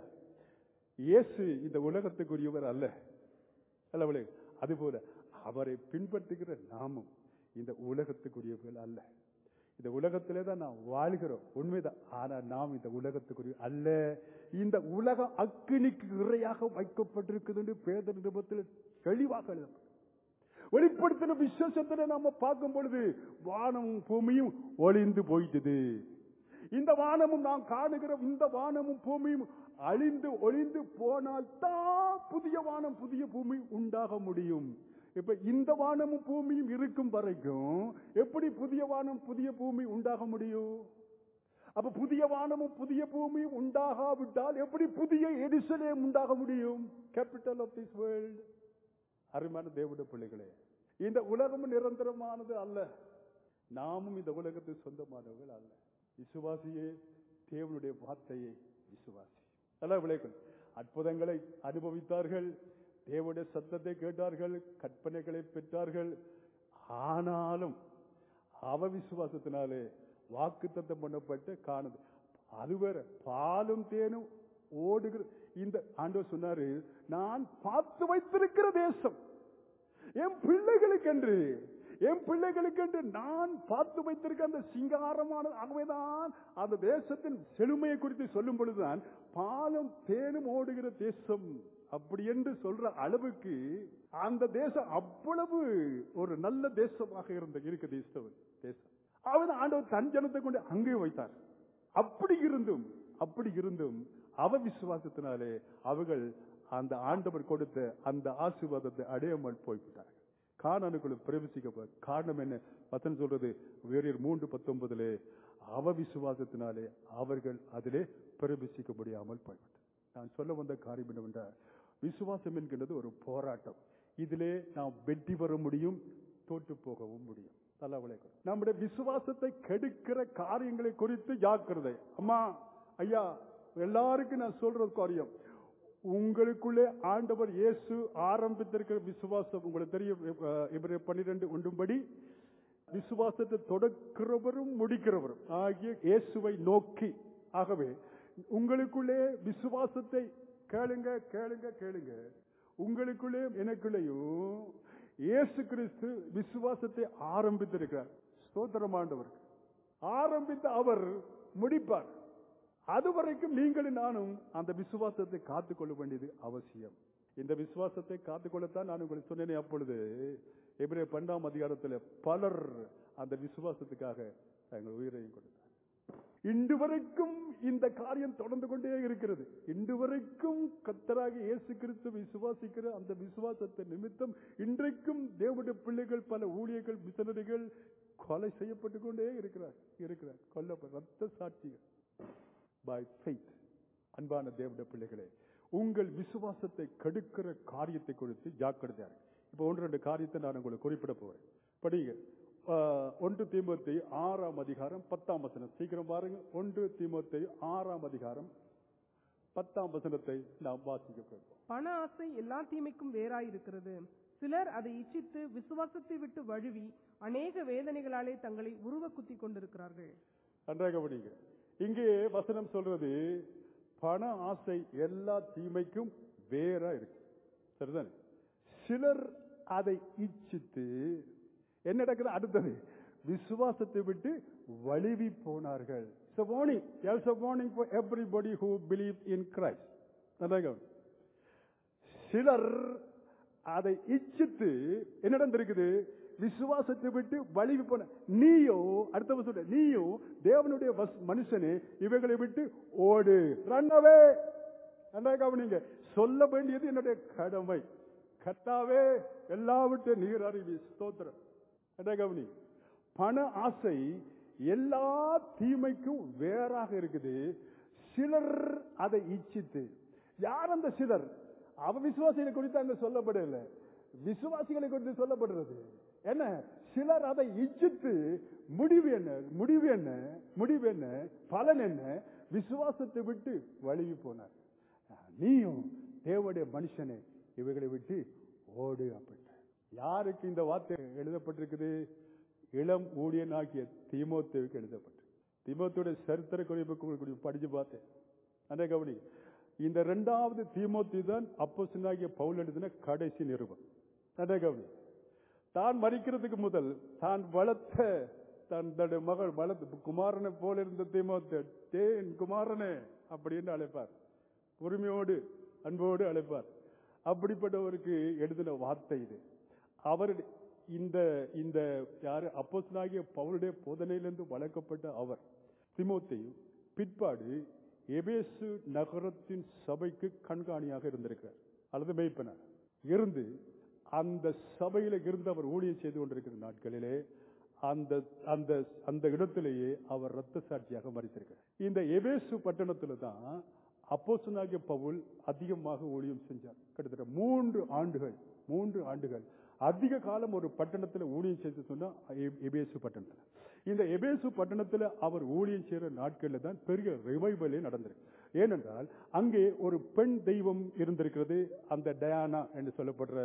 இயேசு இந்த உலகத்துக்குரியவர் அல்ல அல்ல விளைக்கும் அதுபோல அவரை பின்பற்றுகிற நாமும் இந்த உலகத்துக்குரியவர்கள் அல்ல இந்த உலகத்திலே தான் நாம் வாழ்கிறோம் உண்மைதான் ஆனா நாம் இந்த உலகத்துக்குரிய அல்ல இந்த உலகம் அக்கினிக்கு இறையாக வைக்கப்பட்டிருக்குது என்று பேதர் நிருபத்தில் தெளிவாக எழுதப்படும் வெளிப்படுத்தின விசேஷத்துல நாம பார்க்கும் பொழுது வானமும் பூமியும் ஒளிந்து போயிட்டது இந்த வானமும் நாம் காணுகிற இந்த வானமும் பூமியும் அழிந்து ஒளிந்து போனால் தான் புதிய வானம் புதிய பூமி உண்டாக முடியும் இப்ப இந்த வானமும் பூமியும் இருக்கும் வரைக்கும் எப்படி புதிய வானம் புதிய பூமி உண்டாக முடியும் அப்ப புதிய வானமும் புதிய பூமியும் உண்டாகாவிட்டால் எப்படி புதிய எரிசலேம் உண்டாக முடியும் கேபிட்டல் ஆஃப் திஸ் வேர்ல்ட் அருமையான தேவனுடைய பிள்ளைகளே இந்த உலகம் நிரந்தரமானது அல்ல நாமும் இந்த உலகத்துக்கு சொந்தமானவர்கள் அல்ல விசுவாசியே தேவனுடைய வார்த்தையை விசுவாசி நல்ல விளைகள் அற்புதங்களை அனுபவித்தார்கள் தேவனுடைய சத்தத்தை கேட்டார்கள் கற்பனைகளை பெற்றார்கள் ஆனாலும் அவ விசுவாசத்தினாலே வாக்கு தத்தம் பண்ணப்பட்டு காணுது அது வேற பாலும் தேனும் ஓடுகிற இந்த ஆண்டவர் சொன்னாரு நான் பார்த்து வைத்திருக்கிற தேசம் என் பிள்ளைகளுக்கென்று என் பிள்ளைகளுக்கென்று நான் பார்த்து வைத்திருக்க அந்த சிங்காரமான ஆகவேதான் அந்த தேசத்தின் செழுமையை குறித்து சொல்லும் பொழுதுதான் பாலும் தேனும் ஓடுகிற தேசம் அப்படி என்று சொல்ற அளவுக்கு அந்த தேசம் அவ்வளவு ஒரு நல்ல தேசமாக இருந்த இருக்கு தேசம் தேசம் அவன் ஆண்டவர் தன் ஜனத்தை கொண்டு அங்கே வைத்தார் அப்படி இருந்தும் அப்படி இருந்தும் அவ விசுவாசத்தினாலே அவர்கள் அந்த ஆண்டவர் கொடுத்த அந்த ஆசீர்வாதத்தை அடையாமல் போய்விட்டார்கள் காணனுக்குள்ள பிரவேசிக்க காரணம் என்ன வசனம் சொல்றது வேறியர் மூன்று பத்தொன்பதிலே அவ விசுவாசத்தினாலே அவர்கள் அதிலே பிரவேசிக்க முடியாமல் போய்விட்டார் நான் சொல்ல வந்த காரியம் என்னவென்றால் விசுவாசம் என்கின்றது ஒரு போராட்டம் இதிலே நாம் வெற்றி பெற முடியும் தோற்று போகவும் முடியும் நல்லா விளைக்கும் நம்முடைய விசுவாசத்தை கெடுக்கிற காரியங்களை குறித்து ஜாக்கிரதை அம்மா ஐயா எல்லாருக்கும் நான் சொல்ற காரியம் உங்களுக்குள்ளே ஆண்டவர் இயேசு ஆரம்பித்திருக்கிற விசுவாசம் உங்களுக்கு தெரியும் இவரை பன்னிரண்டு ஒன்றும்படி விசுவாசத்தை தொடக்கிறவரும் முடிக்கிறவரும் ஆகிய இயேசுவை நோக்கி ஆகவே உங்களுக்குள்ளே விசுவாசத்தை கேளுங்க கேளுங்க கேளுங்க உங்களுக்குள்ளே எனக்குள்ளேயும் இயேசு கிறிஸ்து விசுவாசத்தை ஆரம்பித்திருக்கிறார் ஸ்தோத்திரமாண்டவர் ஆரம்பித்த அவர் முடிப்பார் அதுவரைக்கும் நீங்களும் நானும் அந்த விசுவாசத்தை காத்துக்கொள்ள வேண்டியது அவசியம் இந்த விசுவாசத்தை காத்துக்கொள்ளத்தான் நான் உங்களுக்கு சொன்னேனே அப்பொழுது எபிரே பன்னெண்டாம் அதிகாரத்தில் பலர் அந்த விசுவாசத்துக்காக தங்கள் உயிரையும் கொடுத்தார் இன்று வரைக்கும் இந்த காரியம் தொடர்ந்து கொண்டே இருக்கிறது இன்று வரைக்கும் கத்தராக இயேசு கிறிஸ்து விசுவாசிக்கிற அந்த விசுவாசத்தை நிமித்தம் இன்றைக்கும் தேவனுடைய பிள்ளைகள் பல ஊழியர்கள் மிஷனரிகள் கொலை செய்யப்பட்டு கொண்டே இருக்கிறார் இருக்கிறார் கொல்ல ரத்த சாட்சிகள் பை ஃபெய்த் அன்பான தேவனுடைய பிள்ளைகளே உங்கள் விசுவாசத்தை கெடுக்கிற காரியத்தை குறித்து ஜாக்கிரதையாக இப்போ ஒன்று ரெண்டு காரியத்தை நான் உங்களுக்கு குறிப்பிட போறேன் படிங்க ஒன்று தீமத்தை ஆறாம் அதிகாரம் பத்தாம் வசனம் சீக்கிரம் பாருங்க ஒன்று தீமத்தை ஆறாம் அதிகாரம் பத்தாம் வசனத்தை நாம் வாசிக்க போகிறோம் பண ஆசை எல்லா தீமைக்கும் வேறாயிருக்கிறது சிலர் அதை இச்சித்து விசுவாசத்தை விட்டு வழுவி அநேக வேதனைகளாலே தங்களை உருவ குத்தி கொண்டிருக்கிறார்கள் நன்றாக படிங்க இங்கே வசனம் சொல்றது பண ஆசை எல்லா தீமைக்கும் வேறா இருக்கு சரிதானே சிலர் அதை இச்சித்து என்ன நடக்குது அடுத்தது விசுவாசத்தை விட்டு வழுவி போனார்கள் It's a warning. There's a warning for everybody who believe in Christ. நன்றாக சிலர் அதை இச்சித்து என்ன நடந்திருக்குது விசுவாசத்தை விட்டு வழிவு போன நீயோ அடுத்த சொல்ற நீயோ தேவனுடைய மனுஷனே இவைகளை விட்டு ஓடு ரன்னவே நல்லா கவனிங்க சொல்ல வேண்டியது என்னுடைய கடமை கத்தாவே எல்லாவிட்டு நீர் அறிவி ஸ்தோத்திரம் என்ன கவனி பண ஆசை எல்லா தீமைக்கும் வேறாக இருக்குது சிலர் அதை இச்சித்து யார் அந்த சிலர் அவ விசுவாசிகளை குறித்து அங்க சொல்லப்படவில்லை விசுவாசிகளை குறித்து சொல்லப்படுறது என்ன சிலர் அதை இச்சித்து முடிவு என்ன முடிவு என்ன முடிவு என்ன பலன் என்ன விசுவாசத்தை விட்டு வழுகி போனார் நீயும் தேவடைய மனுஷனே இவைகளை விட்டு ஓடு அப்படின்ட்டு யாருக்கு இந்த வார்த்தை எழுதப்பட்டிருக்குது இளம் ஊழியனாகிய தீமோத்தேவுக்கு எழுதப்பட்டு தீமோத்தோட சரித்திர குறிப்பு குறிப்பு படிச்சு பார்த்தேன் அந்த கவனி இந்த இரண்டாவது தீமோத்தி தான் அப்போஸ்தலனாகிய பவுல் எழுதின கடைசி நிருபம் அந்த கவனி தான் மறிக்கிறதுக்கு முதல் தான் வளர்த்த தன் தன்னுடைய மகள் வளர்த்து குமாரனை போல இருந்த தீமோத்தே தேன் குமாரனே அப்படின்னு அழைப்பார் உரிமையோடு அன்போடு அழைப்பார் அப்படிப்பட்டவருக்கு எழுதின வார்த்தை இது அவர் இந்த இந்த யாரு அப்போஸ்தலனாகிய பவுலுடைய போதனையிலிருந்து வளர்க்கப்பட்ட அவர் திமோத்தேயு பிற்பாடு எபேசு நகரத்தின் சபைக்கு கண்காணியாக இருந்திருக்கிறார் அல்லது மெய்ப்பனர் இருந்து அந்த சபையில இருந்து அவர் ஊழியம் செய்து கொண்டிருக்கிற நாட்களிலே அந்த அந்த அந்த இடத்திலேயே அவர் ரத்த சாட்சியாக மறித்திருக்கிறார் இந்த எபேசு பட்டணத்துல தான் அப்போஸ்தலனாகிய பவுல் அதிகமாக ஊழியம் செஞ்சார் கிட்டத்தட்ட மூன்று ஆண்டுகள் மூன்று ஆண்டுகள் அதிக காலம் ஒரு பட்டணத்துல ஊழியம் செய்து சொன்னா எ- எபேசு பட்டணத்துல இந்த எபேசு பட்டணத்துல அவர் ஊழியம் செய்யற நாட்கள்ல தான் பெரிய ரிவைவலே நடந்திருக்கு ஏனென்றால் அங்கே ஒரு பெண் தெய்வம் இருந்திருக்கிறது அந்த டயானா என்று சொல்லப்படுற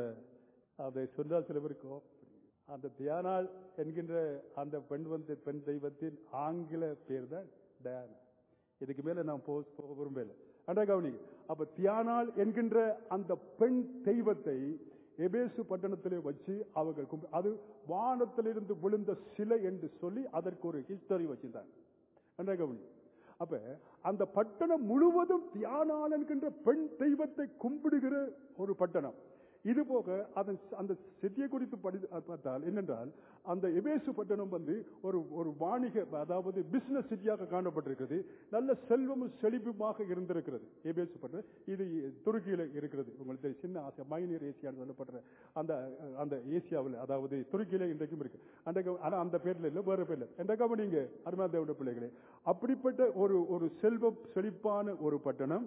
அதை சொன்னால் சில பேருக்கோ அந்த தியானால் என்கின்ற அந்த பெண் வந்து பெண் தெய்வத்தின் ஆங்கில பேர் தான் டயானா இதுக்கு மேல நான் போ போக விரும்பல அண்டா கவனி அப்ப தியானால் என்கின்ற அந்த பெண் தெய்வத்தை எபேசு பட்டணத்திலே வச்சு அவங்க கும்பி- அது வானத்திலிருந்து விழுந்த சிலை என்று சொல்லி அதற்கு ஒரு ஹிஸ்டரி வச்சிருந்தாங்க அண்டா கவனி அப்ப அந்த பட்டணம் முழுவதும் தியானால் என்கின்ற பெண் தெய்வத்தை கும்பிடுகிற ஒரு பட்டணம் இது போக அதன் அந்த சிட்டியை குறித்து படி பார்த்தால் என்னென்றால் அந்த எபேசு பட்டணம் வந்து ஒரு ஒரு வாணிக அதாவது பிசினஸ் சிட்டியாக காணப்பட்டிருக்கிறது நல்ல செல்வமும் செழிப்புமாக இருந்திருக்கிறது எபேசு பட்டணம் இது துருக்கியில இருக்கிறது உங்களுக்கு தெரியும், சின்ன ஆசியா மைனர் ஏசியான்னு சொல்லப்படுற அந்த அந்த ஏசியாவில் அதாவது துருக்கியில இன்றைக்கும் இருக்கு அந்த ஆனா அந்த பேர்ல இல்ல வேற பேர்ல எந்த கவனிங்க அருமா தேவட பிள்ளைகளே அப்படிப்பட்ட ஒரு ஒரு செல்வ செழிப்பான ஒரு பட்டணம்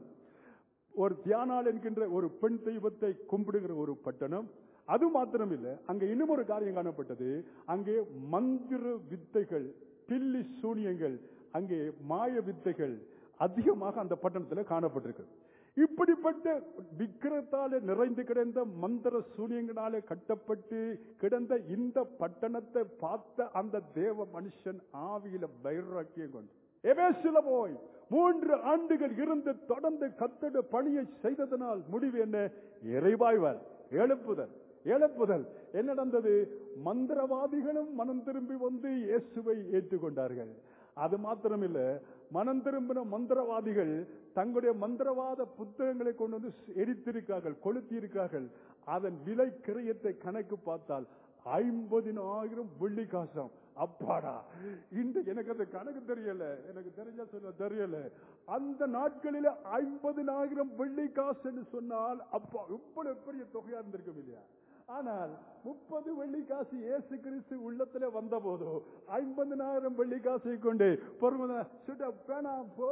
ஒரு தியானால் என்கின்ற ஒரு பெண் தெய்வத்தை கும்பிடுகிற ஒரு பட்டணம் அது மாத்திரம் இல்ல அங்க இன்னும் ஒரு காரியம் காணப்பட்டது அங்கே மந்திர வித்தைகள் பில்லி சூனியங்கள் அங்கே மாய வித்தைகள் அதிகமாக அந்த பட்டணத்துல காணப்பட்டிருக்கு இப்படிப்பட்ட விக்கிரத்தாலே நிறைந்து கிடந்த மந்திர சூனியங்களாலே கட்டப்பட்டு கிடந்த இந்த பட்டணத்தை பார்த்த அந்த தேவ மனுஷன் ஆவியில வைராக்கியம் கொண்டு எபேசுல போய் மூன்று ஆண்டுகள் இருந்து தொடர்ந்து கத்தட பணியை செய்ததனால் முடிவு என்ன இறைவாய்வார் எழுப்புதல் எழுப்புதல் என்ன நடந்தது மந்திரவாதிகளும் மனம் திரும்பி வந்து இயேசுவை ஏற்றுக்கொண்டார்கள் அது மாத்திரமில்ல மனம் திரும்பின மந்திரவாதிகள் தங்களுடைய மந்திரவாத புத்தகங்களை கொண்டு வந்து எரித்திருக்கார்கள் கொளுத்தியிருக்கார்கள் அதன் விலை கிரயத்தை கணக்கு பார்த்தால் ஐம்பதினாயிரம் வெள்ளி காசம் அப்பாடா இந்த எனக்கு அந்த கணக்கு தெரியல எனக்கு தெரிஞ்சா சொல்ல தெரியல அந்த நாட்களில ஐம்பதினாயிரம் வெள்ளி காசுன்னு சொன்னால் அப்பா இவ்வளவு பெரிய தொகையா இருந்திருக்கும் இல்லையா ஆனால் முப்பது வெள்ளி காசு இயேசு கிறிஸ்து உள்ளத்துல வந்த போதோ ஐம்பதினாயிரம் வெள்ளி காசை கொண்டு பொறுமதா சுட வேணாம் போ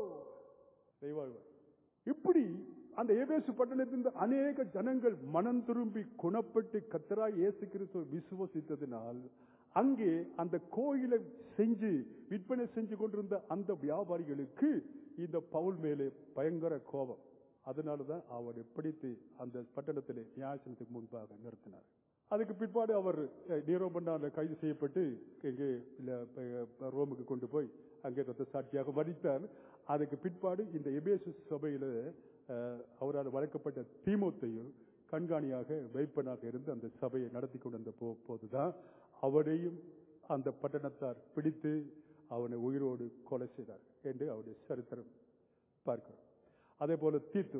தெய்வாழ்வு இப்படி அந்த ஏபேசு பட்டணத்திலிருந்து அநேக ஜனங்கள் மனம் திரும்பி குணப்பட்டு கத்தராய் இயேசு கிறிஸ்துவை விசுவசித்ததினால் அங்கே அந்த கோயிலை செஞ்சு விற்பனை செஞ்சு கொண்டிருந்த அந்த வியாபாரிகளுக்கு இந்த பவுல் மேலே பயங்கர கோபம் அதனாலதான் அவரை பிடித்து அந்த பட்டணத்திலே நியாயசனத்துக்கு முன்பாக நிறுத்தினார் அதுக்கு பிற்பாடு அவர் நீரோபண்டால கைது செய்யப்பட்டு இங்கே இல்ல, ப- ரோமுக்கு கொண்டு போய் அங்கே ரத்த சாட்சியாக வரித்தார் அதுக்கு பிற்பாடு இந்த எபேசு சபையில அஹ், அவரால் வளர்க்கப்பட்ட தீமோத்தையும் கண்காணியாக வைப்பனாக இருந்து அந்த சபையை நடத்தி கொண்டிருந்த போ- போதுதான் அவரையும் அந்த பட்டணத்தார் பிடித்து அவனை உயிரோடு கொலை செய்தார் என்று அவருடைய சரித்திரம் பார்க்கிறோம் அதே போல தீத்து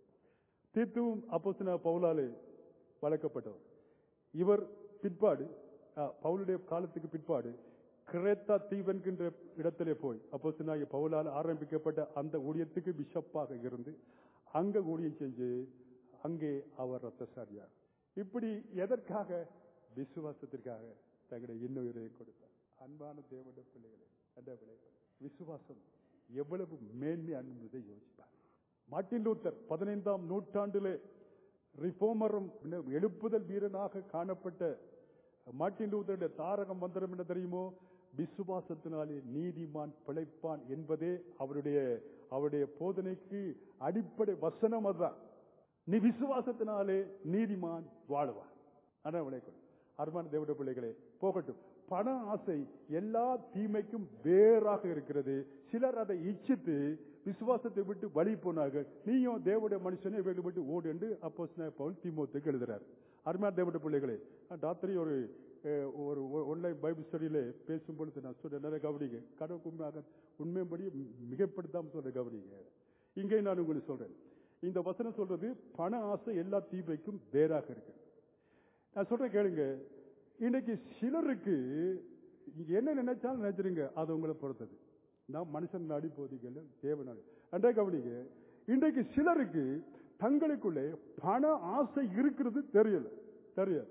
தீத்துவும் அப்போஸ்தலனாகிய பவுலாலே வளர்க்கப்பட்டவர் இவர் பிற்பாடு அஹ், பவுலுடைய காலத்துக்கு பிற்பாடு கிரேத்தா தீவென்கின்ற இடத்திலே போய் அப்போஸ்தலனாகிய பவுலால் ஆரம்பிக்கப்பட்ட அந்த ஊழியத்துக்கு பிஷப்பாக இருந்து அங்க ஊழியம் செஞ்சு அங்கே அவர் ரத்தசாரியார் இப்படி எதற்காக விசுவாசத்திற்காக தங்களுடைய இன்னுயிரை கொடுத்தார் அன்பான தேவனுடைய பிள்ளைகளே அந்த பிள்ளைகள் விசுவாசம் எவ்வளவு மேன்மை என்பதை யோசிப்பார் மார்ட்டின் லூத்தர் பதினைந்தாம் நூற்றாண்டிலே ரிஃபோமரும் எழுப்புதல் வீரனாக காணப்பட்ட மார்ட்டின் லூத்தருடைய தாரக மந்திரம் என்ன தெரியுமோ விசுவாசத்தினாலே நீதிமான் பிழைப்பான் என்பதே அவருடைய அவருடைய போதனைக்கு அடிப்படை வசனம் அதுதான் நீ விசுவாசத்தினாலே நீதிமான் வாழ்வான் அதான் விளைக்கணும் அருமான தேவட பிள்ளைகளே போகட்டும் பண ஆசை எல்லா தீமைக்கும் வேறாக இருக்கிறது சிலர் அதை இச்சித்து விசுவாசத்தை விட்டு வழி போனார்கள் நீயும் தேவடைய மனுஷனை இவர்களை விட்டு ஓடு என்று அப்போ பவுல் தீமோத்துக்கு எழுதுறார் அருமையான தேவட பிள்ளைகளே நான் ராத்திரி ஒரு அஹ், ஒரு ஒன்லைன் பைபிள் ஸ்டடியில பேசும் பொழுது நான் சொல்றேன் நிறைய கவனிங்க கடவுள் உண்மையாக உண்மையின்படி மிகப்படுத்தாம சொல்ற கவனிங்க இங்கே நான் உங்களுக்கு சொல்றேன் இந்த வசனம் சொல்றது பண ஆசை எல்லா தீமைக்கும் வேறாக இருக்கு நான் சொல்றேன் கேளுங்க இன்னைக்கு சிலருக்கு நீங்க என்ன நினைச்சாலும் நினைச்சிருங்க அது உங்களை பொறுத்தது நான் மனுஷன் நாடி போதிக்கல தேவ நாடி அன்றே கவனிங்க இன்றைக்கு சிலருக்கு தங்களுக்குள்ளே பண ஆசை இருக்கிறது தெரியல தெரியாது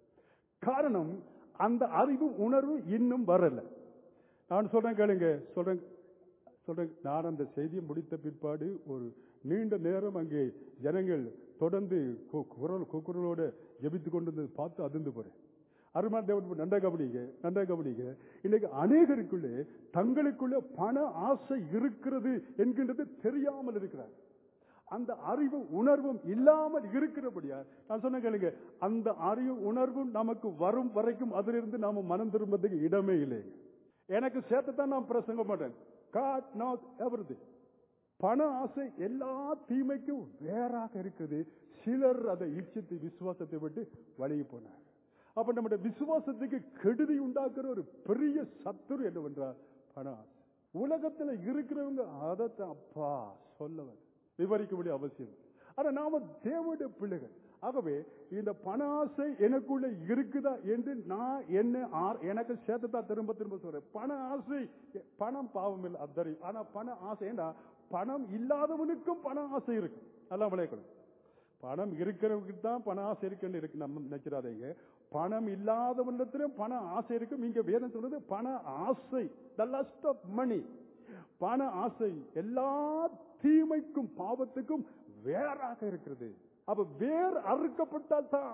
காரணம் அந்த அறிவு உணர்வு இன்னும் வரல நான் சொல்றேன் கேளுங்க சொல்றேன் சொல்றேன் நான் அந்த செய்தியை முடித்த பிற்பாடு ஒரு நீண்ட நேரம் அங்கே ஜனங்கள் தொடர்ந்து கு- குரல் குரலோட ஜெபித்து கொண்டு இருந்தது பார்த்து அதிர்ந்து போறேன் அருமான தேவன் நன்றா கவனிங்க நன்றா கவனிங்க இன்னைக்கு அநேகருக்குள்ளே தங்களுக்குள்ள பண ஆசை இருக்கிறது என்கின்றது தெரியாமல் இருக்கிறார் அந்த அறிவு உணர்வும் இல்லாமல் இருக்கிறபடியா நான் சொன்ன கேளுங்க அந்த அறிவு உணர்வும் நமக்கு வரும் வரைக்கும் அதிலிருந்து நாம மனம் திரும்புறதுக்கு இடமே இல்லைங்க எனக்கு சேர்த்து தான் நான் பிரசங்க மாட்டேன் காட் நாட் எவ்ரிதிங் பண ஆசை எல்லா தீமைக்கும் வேறாக இருக்குது சிலர் அதை இச்சித்து விசுவாசத்தை விட்டு வழியை போனார் அப்ப நம்முடைய விசுவாசத்துக்கு கெடுதி உண்டாக்குற ஒரு பெரிய சத்துரு என்னவென்றால் பண ஆசை உலகத்துல இருக்கிறவங்க அதைத்தான் அப்பா சொல்லவர் விவரிக்க வேண்டிய அவசியம் இல்லை. ஆனா நாம தேவனுடைய பிள்ளைகள் ஆகவே இந்த பண ஆசை எனக்குள்ள இருக்குதா என்று நான் என்ன ஆர்- எனக்கு சேர்த்துதான் திரும்ப திரும்ப சொல்றேன் பண ஆசை பணம் பாவம் இல்லை அது தெரியும் ஆனா பண ஆசை ஏன்னா பணம் இல்லாதவனுக்கும் பண ஆசை இருக்கு நல்லா விளையாடணும் பணம் இருக்கிறவங்களுக்கு தான் பண ஆசை இருக்குன்னு இருக்கு நம்ம நினைச்சிடாதீங்க பணம் இல்லாதவனிடத்திலும் பண ஆசை இருக்கும் இங்க வேதம் சொல்றது பண ஆசை த லஸ்ட் ஆஃப் மணி பண ஆசை எல்லா தீமைக்கும் பாவத்துக்கும் வேறாக இருக்கிறது அப்ப வேர் அறுக்கப்பட்டால் தான்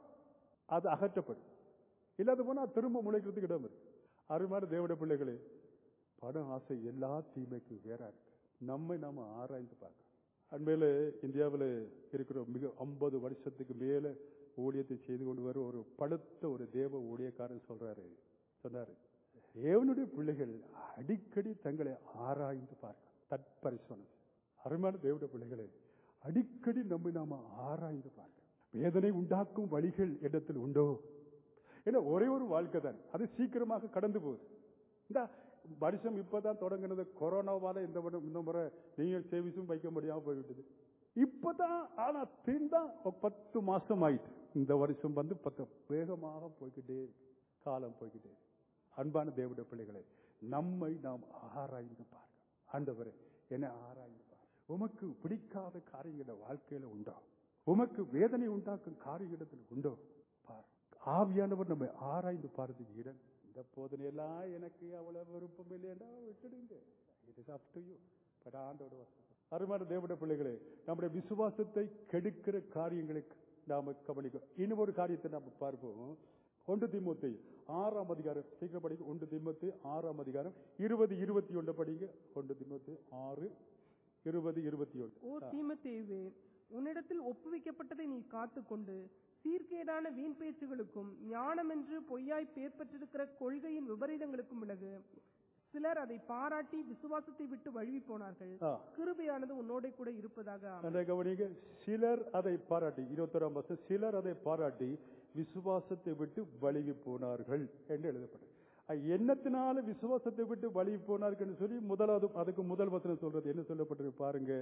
அது அகற்றப்படும் இல்லாத போனா திரும்ப முளைக்கிறதுக்கு இடம் இருக்கு அருமையான தேவட பிள்ளைகளே பண ஆசை எல்லா தீமைக்கும் வேறா இருக்கு நம்மை நாம ஆராய்ந்து பார்க்கணும் அண்மையில இந்தியாவில் இருக்கிற மிக ஐம்பது வருஷத்துக்கு மேல ஊழியத்தை செய்து கொண்டு வர ஒரு படுத்த ஒரு தேவ ஊழியக்காரன் சொல்றாரு சொன்னாரு தேவனுடைய பிள்ளைகள் அடிக்கடி தங்களை ஆராய்ந்து பார்க்க தற்பரிசோதனை அருமையான தேவனுடைய பிள்ளைகளே அடிக்கடி நம்மை நாம ஆராய்ந்து பார்க்க வேதனை உண்டாக்கும் வழிகள் இடத்தில் உண்டோ ஏன்னா ஒரே ஒரு வாழ்க்கை தான் அது சீக்கிரமாக கடந்து போகுது இந்த வருஷம் இப்பதான் தொடங்கினது கொரோனாவால இந்த முறை இந்த முறை நீங்கள் சேவிஸும் வைக்க முடியாம போய்விட்டது இப்பதான் ஆனா திருந்தான் ஒரு பத்து மாசம் ஆயிட்டு இந்த வருஷம் வந்து பத்து வேகமாக போய்கிட்டே இருக்கு. காலம் போய்கிட்டே இருக்கு. அன்பான தேவனுடைய பிள்ளைகளை நம்மை நாம் ஆராய்ந்து பார்க்க ஆண்டவரே என்ன ஆராய்ந்து பார் உமக்கு பிடிக்காத காரியங்கள வாழ்க்கையில உண்டோ உமக்கு வேதனை உண்டாக்கும் காரியங்களிடத்தில் உண்டோ பார் ஆவியானவர் நம்மை ஆராய்ந்து பார்த்துக்கு இடம் இந்த போதனையெல்லாம் எனக்கு அவ்வளவு விருப்பம் இல்லையா விட்டுடுங்க it is up to you but ஆண்டோட வசனம் அருமையான தேவனுடைய பிள்ளைகளே நம்முடைய விசுவாசத்தை கெடுக்கிற காரியங்களுக்கு நாம கவனிக்கும் இன்னும் ஒரு காரியத்தை நாம பார்ப்போம் ஒன்று திமுத்தி ஆறாம் அதிகாரம் சீக்கிரம் படிக்க ஒன்று திமுத்தி ஆறாம் அதிகாரம் இருபது இருபத்தி ஒன்று படிங்க ஒன்று திமுத்தி ஆறு இருபது இருபத்தி ஓ ஒன்று தீமத்தேவே உன்னிடத்தில் ஒப்புவிக்கப்பட்டதை நீ காத்துக்கொண்டு சீர்கேடான வீண் பேச்சுகளுக்கும் ஞானமென்று பொய்யாய் பேர் பெற்றிருக்கிற கொள்கையின் விபரீதங்களுக்கும் விலகு சிலர் அதை பாராட்டி விசுவாசத்தை விட்டு வழுவி போனார்கள் ஆ. கிருபையானது உன்னோட கூட இருப்பதாக ஆமென். நன்றாக கவனிங்க சிலர் அதை பாராட்டி இருபத்தொராம் வருஷம் சிலர் அதை பாராட்டி விசுவாசத்தை விட்டு வழுகி போனார்கள் என்று எழுதப்பட்டது அஹ், எண்ணத்தினால விசுவாசத்தை விட்டு வழுகி போனார்கள் சொல்லி முதலாவது அதுக்கு முதல் வசனம் சொல்றது என்ன சொல்லப்பட்டிருக்கு பாருங்க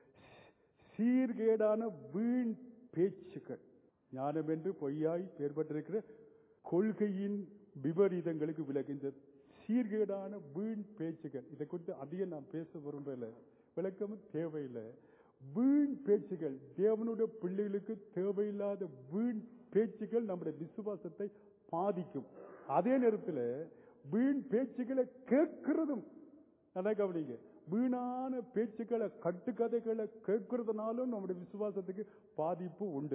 சீர்கேடான வீண் பேச்சுக்கள் ஞானம் என்று பொய்யாய் பேர் பெற்றிருக்கிற கொள்கையின் விபரீதங்களுக்கு விலகு இந்த சீர்கேடான வீண் பேச்சுகள் இதை குறித்து அதிகம் நான் பேச விரும்பல விளக்கமும் தேவையில்லை வீண் பேச்சுகள் தேவனுடைய பிள்ளைகளுக்கு தேவையில்லாத வீண் பேச்சுகள் நம்முடைய விசுவாசத்தை பாதிக்கும் அதே நேரத்தில் வீண் பேச்சுகளை கேட்கிறதும் நல்லா கவனிங்க வீணான பேச்சுக்களை கட்டுக்கதைகளை கேட்கறதுனாலும் நம்முடைய விசுவாசத்துக்கு பாதிப்பு உண்டு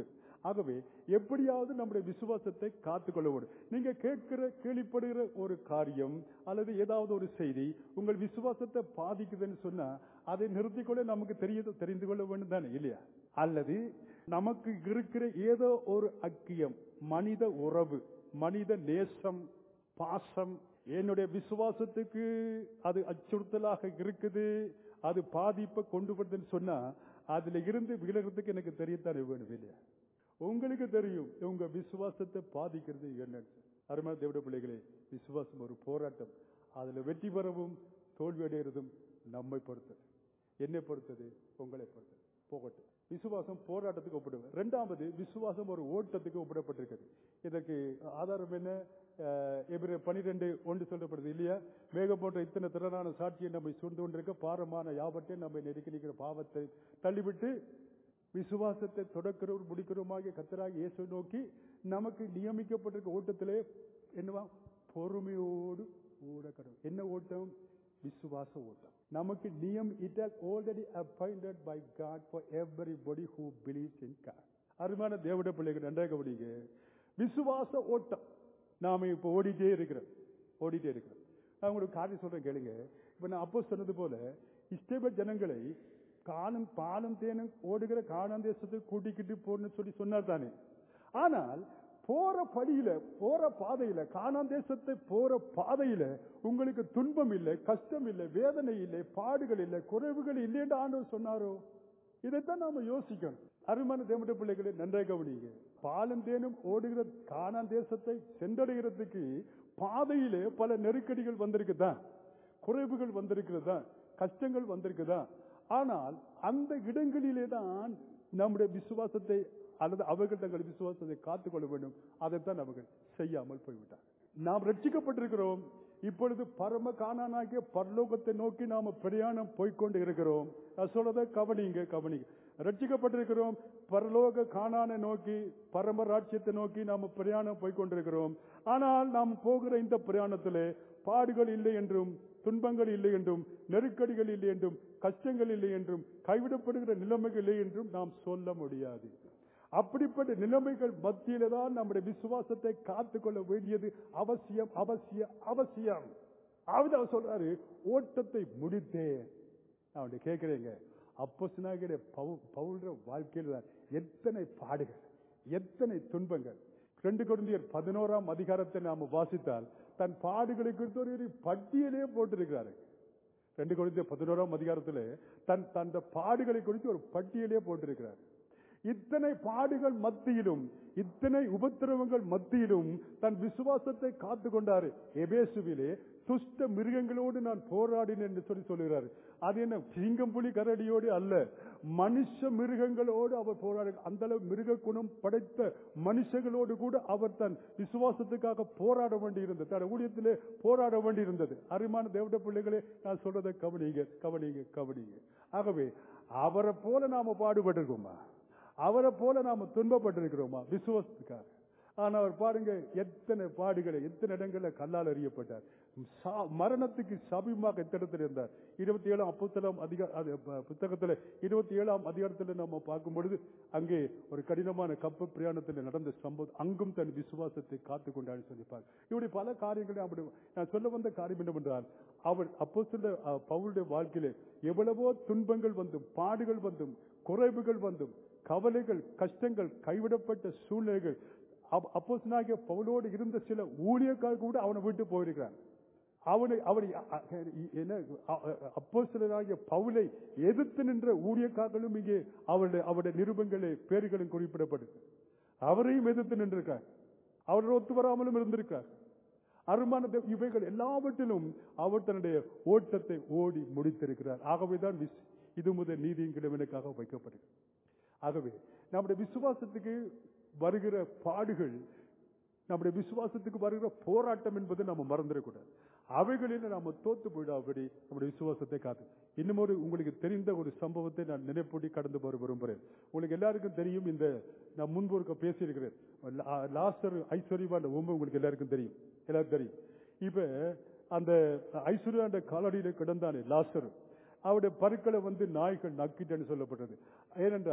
ஆகவே எப்படியாவது நம்முடைய விசுவாசத்தை காத்துக்கொள்ள வேண்டும் நீங்க கேட்கிற கேள்விப்படுகிற ஒரு காரியம் அல்லது ஏதாவது ஒரு செய்தி உங்கள் விசுவாசத்தை பாதிக்குதுன்னு சொன்னா அதை நிறுத்திக்கொள்ள நமக்கு தெரிய தெரிந்து கொள்ள வேண்டும் தானே இல்லையா அல்லது நமக்கு இருக்கிற ஏதோ ஒரு அக்கியம் மனித உறவு மனித நேசம் பாசம் என்னுடைய விசுவாசத்துக்கு அது அச்சுறுத்தலாக இருக்குது அது பாதிப்பை கொண்டு வருதுன்னு சொன்னா அதுல இருந்து விலகிறதுக்கு எனக்கு தெரியத்தானே வேணும் இல்லையா உங்களுக்கு தெரியும் உங்க விசுவாசத்தை பாதிக்கிறது என்ன அருமை தேவட பிள்ளைகளே விசுவாசம் ஒரு போராட்டம் அதுல வெற்றி பெறவும் தோல்வி அடைகிறதும் நம்மை பொறுத்தது என்னை பொறுத்தது உங்களை பொறுத்தது போகட்டும் விசுவாசம் போராட்டத்துக்கு ஒப்பிடுவது இரண்டாவது விசுவாசம் ஒரு ஓட்டத்துக்கு ஒப்பிடப்பட்டிருக்கிறது இதற்கு ஆதாரம் என்ன எபிரேர் பனிரெண்டு ஒன்று சொல்லப்படுது இல்லையா மேகம் போன்ற இத்தனை திறனான சாட்சியை நம்மை சூழ்ந்து கொண்டிருக்க பாரமான யாவத்தை நம்மை நெருக்கி நிற்கிற பாவத்தை தள்ளிவிட்டு விசுவாசத்தை தொடக்கிறோம் முடிக்கிறோமாகிய கத்தராக இயேசு நோக்கி நமக்கு நியமிக்கப்பட்டிருக்க ஓட்டத்திலே என்னவா பொறுமையோடு ஓட கடவுள் என்ன ஓட்டம் விசுவாச ஓட்டம் நமக்கு நியம் it has already appointed by God for everybody who believes in God அருமையான தேவட பிள்ளைகள் நன்றாக கவனிங்க விசுவாச ஓட்டம் நாம இப்போ ஓடிட்டே இருக்கிறோம் ஓடிட்டே இருக்கிறோம் நான் உங்களுக்கு காரியம் சொல்றேன் கேளுங்க இப்ப நான் அப்போ சொன்னது போல இஸ்டேப ஜனங்களை காலம் பாலம் தேனும் ஓடுகிற காணாம் தேசத்துக்கு கூட்டிக்கிட்டு போன்னு சொல்லி சொன்னார் தானே ஆனால் போற படியில போற பாதையில காணாம் தேசத்தை போற பாதையில உங்களுக்கு துன்பம் இல்லை கஷ்டம் இல்லை வேதனை இல்லை பாடுகள் இல்லை குறைவுகள் இல்லைன்னு ஆண்டவர் சொன்னாரோ இதைத்தான் நாம யோசிக்கணும் அருமான தேவட பிள்ளைகளை நன்றாக கவனிங்க பாலும் தேனும் ஓடுகிற காணாம் தேசத்தை சென்றடைகிறதுக்கு பாதையிலே பல நெருக்கடிகள் வந்திருக்குதான் குறைவுகள் வந்திருக்கிறதா கஷ்டங்கள் வந்திருக்குதா ஆனால் அந்த இடங்களிலே தான் நம்முடைய விசுவாசத்தை அல்லது அவர்கள் தங்கள் விசுவாசத்தை காத்துக்கொள்ள வேண்டும் அதைத்தான் அவர்கள் செய்யாமல் போய்விட்டார் நாம் ரட்சிக்கப்பட்டிருக்கிறோம் இப்பொழுது பரம காணானாகிய பரலோகத்தை நோக்கி நாம பிரயாணம் போய்க்கொண்டு இருக்கிறோம் நான் சொல்றத கவனிங்க கவனிங்க ரட்சிக்கப்பட்டிருக்கிறோம் பரலோக காணானை நோக்கி பரம ராட்சியத்தை நோக்கி நாம பிரயாணம் போய்க்கொண்டிருக்கிறோம் ஆனால் நாம் போகிற இந்த பிரயாணத்திலே பாடுகள் இல்லை என்றும் துன்பங்கள் இல்லை என்றும் நெருக்கடிகள் இல்லை என்றும் கஷ்டங்கள் இல்லை என்றும் கைவிடப்படுகிற நிலைமைகள் இல்லை என்றும் நாம் சொல்ல முடியாது அப்படிப்பட்ட நிலைமைகள் மத்தியில தான் நம்முடைய விசுவாசத்தை காத்துக்கொள்ள வேண்டியது அவசியம் அவசியம் அவசியம் அவர் அவர் சொல்றாரு ஓட்டத்தை முடித்தேன் அவன் கேட்கிறேங்க அப்போ சினாகிற பவுல்ற வாழ்க்கையில் தான் எத்தனை பாடுகள் எத்தனை துன்பங்கள் ரெண்டு குழந்தையர் பதினோராம் அதிகாரத்தை நாம வாசித்தால் தன் பாடுகளை குறித்து ஒரு பட்டியலே போட்டிருக்கிறாரு ரெண்டு குழந்தைய பதினோராம் அதிகாரத்தில் தன் தன் பாடுகளை குறித்து ஒரு பட்டியலே போட்டிருக்கிறார் இத்தனை பாடுகள் மத்தியிலும் இத்தனை உபத்திரவங்கள் மத்தியிலும் தன் விசுவாசத்தை காத்து கொண்டாரு எபேசுவிலே துஷ்ட மிருகங்களோடு நான் போராடினேன் என்று சொல்லி சொல்லுகிறார் அது என்ன சிங்கம் புலி கரடியோடு அல்ல மனுஷ மிருகங்களோடு அவர் போராடு அந்த அளவு மிருக குணம் படைத்த மனுஷங்களோடு கூட அவர் தன் விசுவாசத்துக்காக போராட வேண்டியிருந்தது தன் ஊழியத்திலே போராட வேண்டியிருந்தது அருமான தேவட பிள்ளைகளே நான் சொல்றதை கவனிங்க கவனிங்க கவனிங்க ஆகவே அவரை போல நாம பாடுபட்டிருக்கோமா அவரை போல நாம துன்பப்பட்டிருக்கிறோமா விசுவாசத்துக்காக ஆனா அவர் பாருங்க எத்தனை பாடுகளை எத்தனை இடங்கள்ல கல்லால் அறியப்பட்டார் சா- மரணத்துக்கு சபிமாக எத்தனத்தில் இருந்தார் இருபத்தி ஏழாம் அப்போஸ்தலம் அதிக அது, ப- புத்தகத்துல இருபத்தி ஏழாம் அதிகாரத்துல நம்ம பார்க்கும் பொழுது அங்கே ஒரு கடினமான கப்ப பிரயாணத்தில் நடந்த சம்பவம் அங்கும் தன் விசுவாசத்தை காத்து கொண்டாடி சொல்லிப்பார் இப்படி பல காரியங்களை அப்படி நான் சொல்ல வந்த காரியம் என்னவென்றால் அவர் அப்போ சில பவுளுடைய வாழ்க்கையிலே எவ்வளவோ துன்பங்கள் வந்தும் பாடுகள் வந்தும் குறைவுகள் வந்தும் கவலைகள் கஷ்டங்கள் கைவிடப்பட்ட சூழ்நிலைகள் அப்போ பவுலோடு இருந்த சில ஊழியக்காரர் கூட அவனை விட்டு போயிருக்கிறான் அவனை அவனை அ- அ- என்ன அப்போ சிலராகிய பவுலை எதிர்த்து நின்ற ஊழியக்காரர்களும் இங்கே அவருடைய அவருடைய நிருபங்களே பேர்களும் குறிப்பிடப்படுது அவரையும் எதிர்த்து நின்றிருக்கார் அவரோட ஒத்து வராமலும் இருந்திருக்கார் அருமான தேவ- இவைகள் எல்லாவற்றிலும் அவர் தன்னுடைய ஓட்டத்தை ஓடி முடித்திருக்கிறார் ஆகவேதான் விஸ்- இது முதல் நீதியின் கிழவனுக்காக வைக்கப்படுகிறது ஆகவே நம்முடைய விசுவாசத்துக்கு வருகிற பாடுகள் நம்முடைய விசுவாசத்துக்கு வருகிற போராட்டம் என்பதை நம்ம மறந்துடக்கூடாது அவைகளில் நாம தோத்து போயிடாபடி நம்முடைய விசுவாசத்தை காத்து இன்னும் ஒரு உங்களுக்கு தெரிந்த ஒரு சம்பவத்தை நான் நினைப்பூட்டி கடந்து போற விரும்புகிறேன் உங்களுக்கு எல்லாருக்கும் தெரியும் இந்த நான் முன்பு ஒருக்க பேசியிருக்கிறேன் லா- லாசர் ஐஸ்வர்யமான உண்மை உங்களுக்கு எல்லாருக்கும் தெரியும் எல்லாருக்கும் தெரியும் இப்ப அந்த ஐஸ்வர்யாண்ட காலடியில கிடந்தானே லாசர் அவருடைய பருக்களை வந்து நாய்கள் நக்கிட்டன்னு சொல்லப்பட்டது ஏனென்றால்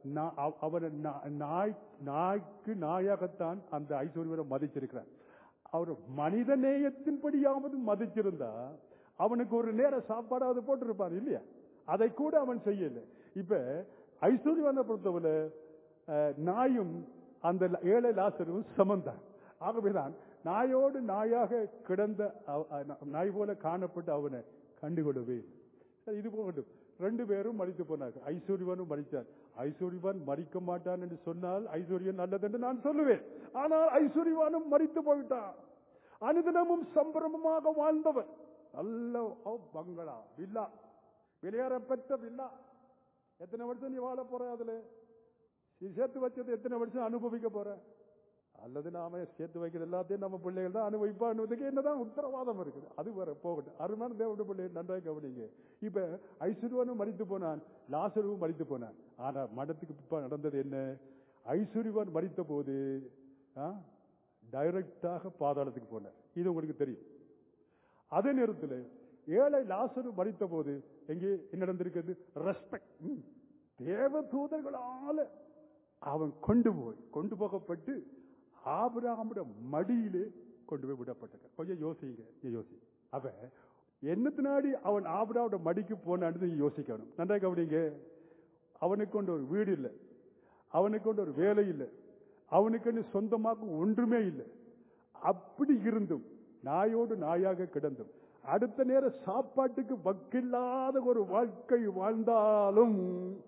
நா- அவ- அவனை நா- நாய் நாய்க்கு நாயாகத்தான் அந்த ஐஸ்வர்யவரை மதிச்சிருக்கிறார் அவர் மனித நேயத்தின்படியாவது மதிச்சிருந்தா அவனுக்கு ஒரு நேர சாப்பாடாவது போட்டிருப்பார் இல்லையா அதை கூட அவன் செய்யல இப்ப ஐஸ்வர்யவனை பொறுத்தவரை அஹ், நாயும் அந்த ல- ஏழை லாசரும் சமந்தான் ஆகவேதான் நாயோடு நாயாக கிடந்த அவ- அஹ், நாய் போல காணப்பட்டு அவனை கண்டுகொள்ளவே இல்லை. சரி, இது போகட்டும் ரெண்டு பேரும் மறித்து போனாங்க ஐஸ்வர்யவனும் மறித்தார் ஐஸ்வர்யவான் மறிக்க மாட்டான் என்று சொன்னால் ஐஸ்வர்யன் நல்லது என்று நான் சொல்லுவேன் ஆனால் ஐஸ்வர்யவானும் மறித்து போய்விட்டான் அனுதினமும் சம்பிரமமாக வாழ்ந்தவர் நல்ல ஓ, பங்களா வில்லா வெளியேறப்பட்ட வில்லா எத்தனை வருஷம் நீ வாழ போற அதுல நீ சேர்த்து வச்சது எத்தனை வருஷம் அனுபவிக்க போற அல்லது நாம சேர்த்து வைக்கிற எல்லாத்தையும் நம்ம பிள்ளைகள் தான் அனுபவிப்பான்றதுக்கு என்னதான் உத்தரவாதம் இருக்குது அது வேற போகட்டும் அருமான தேவனுடைய பிள்ளை நன்றாக கவனிங்க இப்ப ஐஸ்வர்யவனும் மறித்து போனான் லாசருவும் மறித்து போனான் ஆனா மடத்துக்கு பிற்பா நடந்தது என்ன ஐஸ்வர்யவான் மறித்த போது டைரக்டாக பாதாளத்துக்கு போனார் இது உங்களுக்கு தெரியும் அதே நேரத்தில் ஏழை லாசரு மறித்த போது எங்கே என்ன நடந்திருக்கிறது ரெஸ்பெக்ட் தேவ தூதர்களால அவன் கொண்டு போய் கொண்டு போகப்பட்டு ஆபிரகாமுடைய மடியிலே கொண்டு போய் விடப்பட்டார் கொஞ்சம் யோசிங்க நீங்க யோசி அவ என்னத்தினாடி அவன் ஆபிரகாமுடைய மடிக்கு போனான்னு நீங்க யோசிக்கணும் நன்றா கவனிங்க அவனுக்கு கொண்டு ஒரு வீடு இல்லை அவனுக்கு கொண்டு ஒரு வேலை இல்லை அவனுக்கு சொந்தமாக ஒன்றுமே இல்லை அப்படி இருந்தும் நாயோடு நாயாக கிடந்தும் அடுத்த நேரம் சாப்பாட்டுக்கு வக்கில்லாத ஒரு வாழ்க்கை வாழ்ந்தாலும்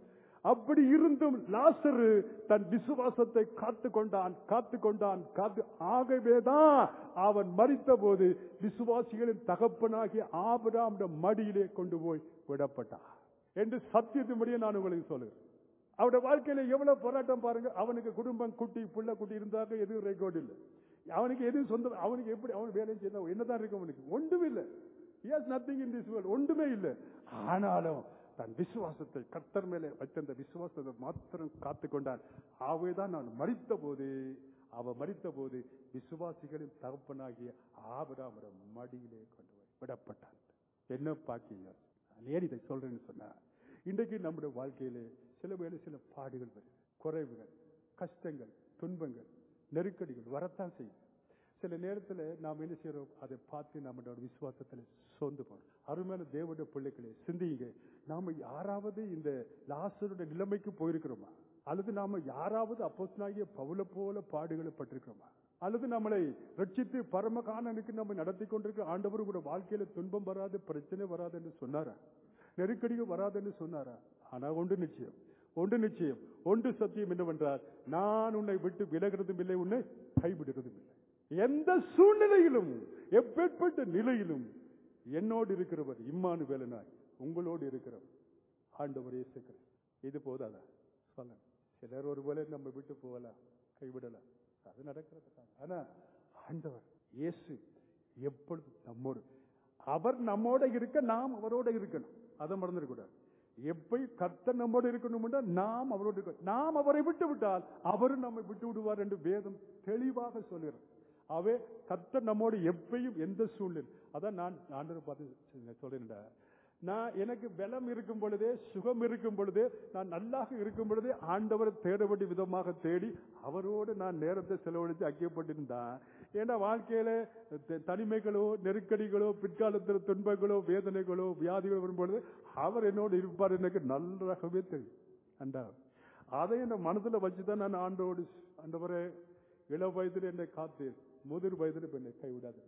அப்படி இருந்தும் லாசரு தன் விசுவாசத்தை காத்து கொண்டான் காத்து கொண்டான் காத்து ஆகவேதான் அவன் மறித்த போது விசுவாசிகளின் தகப்பனாகிய ஆபிராமுடைய மடியிலே கொண்டு போய் விடப்பட்டான் என்று சத்தியத்தின்படியே நான் உங்களுக்கு சொல்லுகிறேன் அவருடைய வாழ்க்கையில எவ்வளவு போராட்டம் பாருங்க அவனுக்கு குடும்பம் குட்டி புள்ள குட்டி இருந்தாங்க எதுவும் ரெக்கார்டு இல்லை அவனுக்கு எதுவும் சொந்தம் அவனுக்கு எப்படி அவன் வேலையும் செய்யணும் என்னதான் இருக்கு அவனுக்கு ஒன்றும் இல்லை yes nothing in this world ஒன்றுமே இல்லை ஆனாலும் தன் விசுவாசத்தை கர்த்தர் மேலே வைத்த அந்த விசுவாசத்தை மாத்திரம் காத்து கொண்டான் ஆகவேதான் நான் மறித்த போது அவ மறித்த போது விசுவாசிகளின் தகப்பனாகிய ஆபராமர மடியிலே கொண்டு போய் விடப்பட்டான் என்ன பாக்கியம் நான் ஏன் இதை சொல்றேன்னு சொன்னா இன்றைக்கு நம்முடைய வாழ்க்கையிலே சில வேளை சில பாடுகள் வருது குறைவுகள் கஷ்டங்கள் துன்பங்கள் நெருக்கடிகள் வரத்தான் செய்யும் சில நேரத்தில் நாம் என்ன செய்யறோம் அதை பார்த்து நம்மளோட விசுவாசத்தில் சோர்ந்து போறோம் அருமையான தேவனுடைய பிள்ளைகளே சிந்திங்க நாம யாராவது இந்த லாசருடைய நிலைமைக்கு போயிருக்கிறோமா அல்லது நாம யாராவது அப்போஸ்தலனாகிய பவுல போல பாடுகளை பட்டிருக்கிறோமா அல்லது நம்மளை ரட்சித்து பரமகானனுக்கு நம்ம நடத்தி கொண்டிருக்க ஆண்டவர் கூட வாழ்க்கையில துன்பம் வராது பிரச்சனை வராது என்று சொன்னாரா நெருக்கடிகள் வராதுன்னு சொன்னாரா ஆனா ஒன்று நிச்சயம் ஒன்று நிச்சயம் ஒன்று சத்தியம் என்னவென்றால் நான் உன்னை விட்டு விலகிறதும் இல்லை உன்னை கைவிடுறதும் இல்லை எந்த சூழ்நிலையிலும் எப்பேற்பட்ட நிலையிலும் என்னோடு இருக்கிறவர் இம்மானு வேலனாய் உங்களோடு இருக்கிறவர் ஆண்டவர் இயேசுக்கிறார் இது போதாதா சொல்ல சிலர் ஒருவேளை நம்ம விட்டு போகலாம் கைவிடலாம் அது நடக்கிறது தான். ஆனா ஆண்டவர் இயேசு எப்பொழுது நம்மோடு அவர் நம்மோட இருக்க நாம் அவரோட இருக்கணும் அதை மறந்துடக்கூடாது எப்படி கர்த்தர் நம்மோடு இருக்கணும்னா நாம் அவரோடு இருக்க நாம் அவரை விட்டு விட்டால் அவரும் நம்மை விட்டு விடுவார் என்று வேதம் தெளிவாக சொல்லுகிறது அவே கர்த்தர் நம்மோடு எப்பயும் எந்த சூழ்நிலை அதான் நான் ஆண்டவர் பார்த்து சொல்றேன்டா நான் எனக்கு பலம் இருக்கும் பொழுதே சுகம் இருக்கும் பொழுதே நான் நல்லாக இருக்கும் பொழுதே ஆண்டவரை தேட வேண்டிய விதமாக தேடி அவரோடு நான் நேரத்தை செலவழித்து ஐக்கியப்பட்டிருந்தான் ஏன்னா வாழ்க்கையில த- தனிமைகளோ நெருக்கடிகளோ பிற்காலத்தில் துன்பங்களோ வேதனைகளோ வியாதிகளோ வரும்பொழுது அவர் என்னோடு இருப்பார் எனக்கு நன்றாகவே தெரியும் அண்டா அதை என் மனசுல வச்சுதான் நான் ஆண்டோடு ஆண்டவரே இள வயதில் என்னை காத்து முதிர் வயதில் என்னை கைவிடாது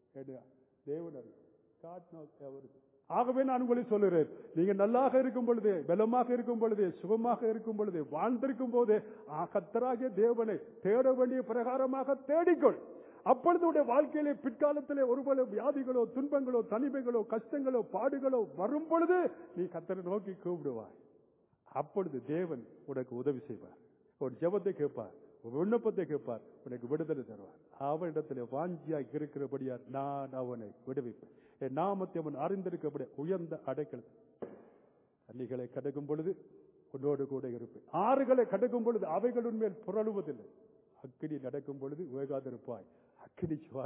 தேவனர் காட் நோஸ் எவருக்கு ஆகவே நான் உங்களை சொல்லுறேன் நீங்க நல்லாக இருக்கும் பொழுது பலமாக இருக்கும் பொழுது சுகமாக இருக்கும் பொழுது வாழ்ந்திருக்கும் போது ஆ, கர்த்தராகிய தேவனை தேட வேண்டிய பிரகாரமாக தேடிக்கொள் அப்பொழுது உடைய வாழ்க்கையிலே பிற்காலத்திலே ஒருவேளை வியாதிகளோ துன்பங்களோ தனிமைகளோ கஷ்டங்களோ பாடுகளோ வரும் பொழுது நீ கத்தரை நோக்கி கூப்பிடுவாய் அப்பொழுது தேவன் உனக்கு உதவி செய்வார் ஒரு ஜெபத்தை கேட்பார் ஒரு விண்ணப்பத்தை கேட்பார் உனக்கு விடுதலை தருவார் அவனிடத்தில் வாஞ்சியாய் இருக்கிறபடியார் நான் அவனை விடுவிப்பேன் என் நாமத்தை அவன் அறிந்திருக்கபடி உயர்ந்த அடைக்கல் தண்ணிகளை கடக்கும் பொழுது உன்னோடு கூட இருப்பேன் ஆறுகளை கடக்கும் பொழுது அவைகள் உன்மேல் புரளுவதில்லை அக்கினி நடக்கும் பொழுது வேகாதிருப்பாய் அக்கினி சுவாலை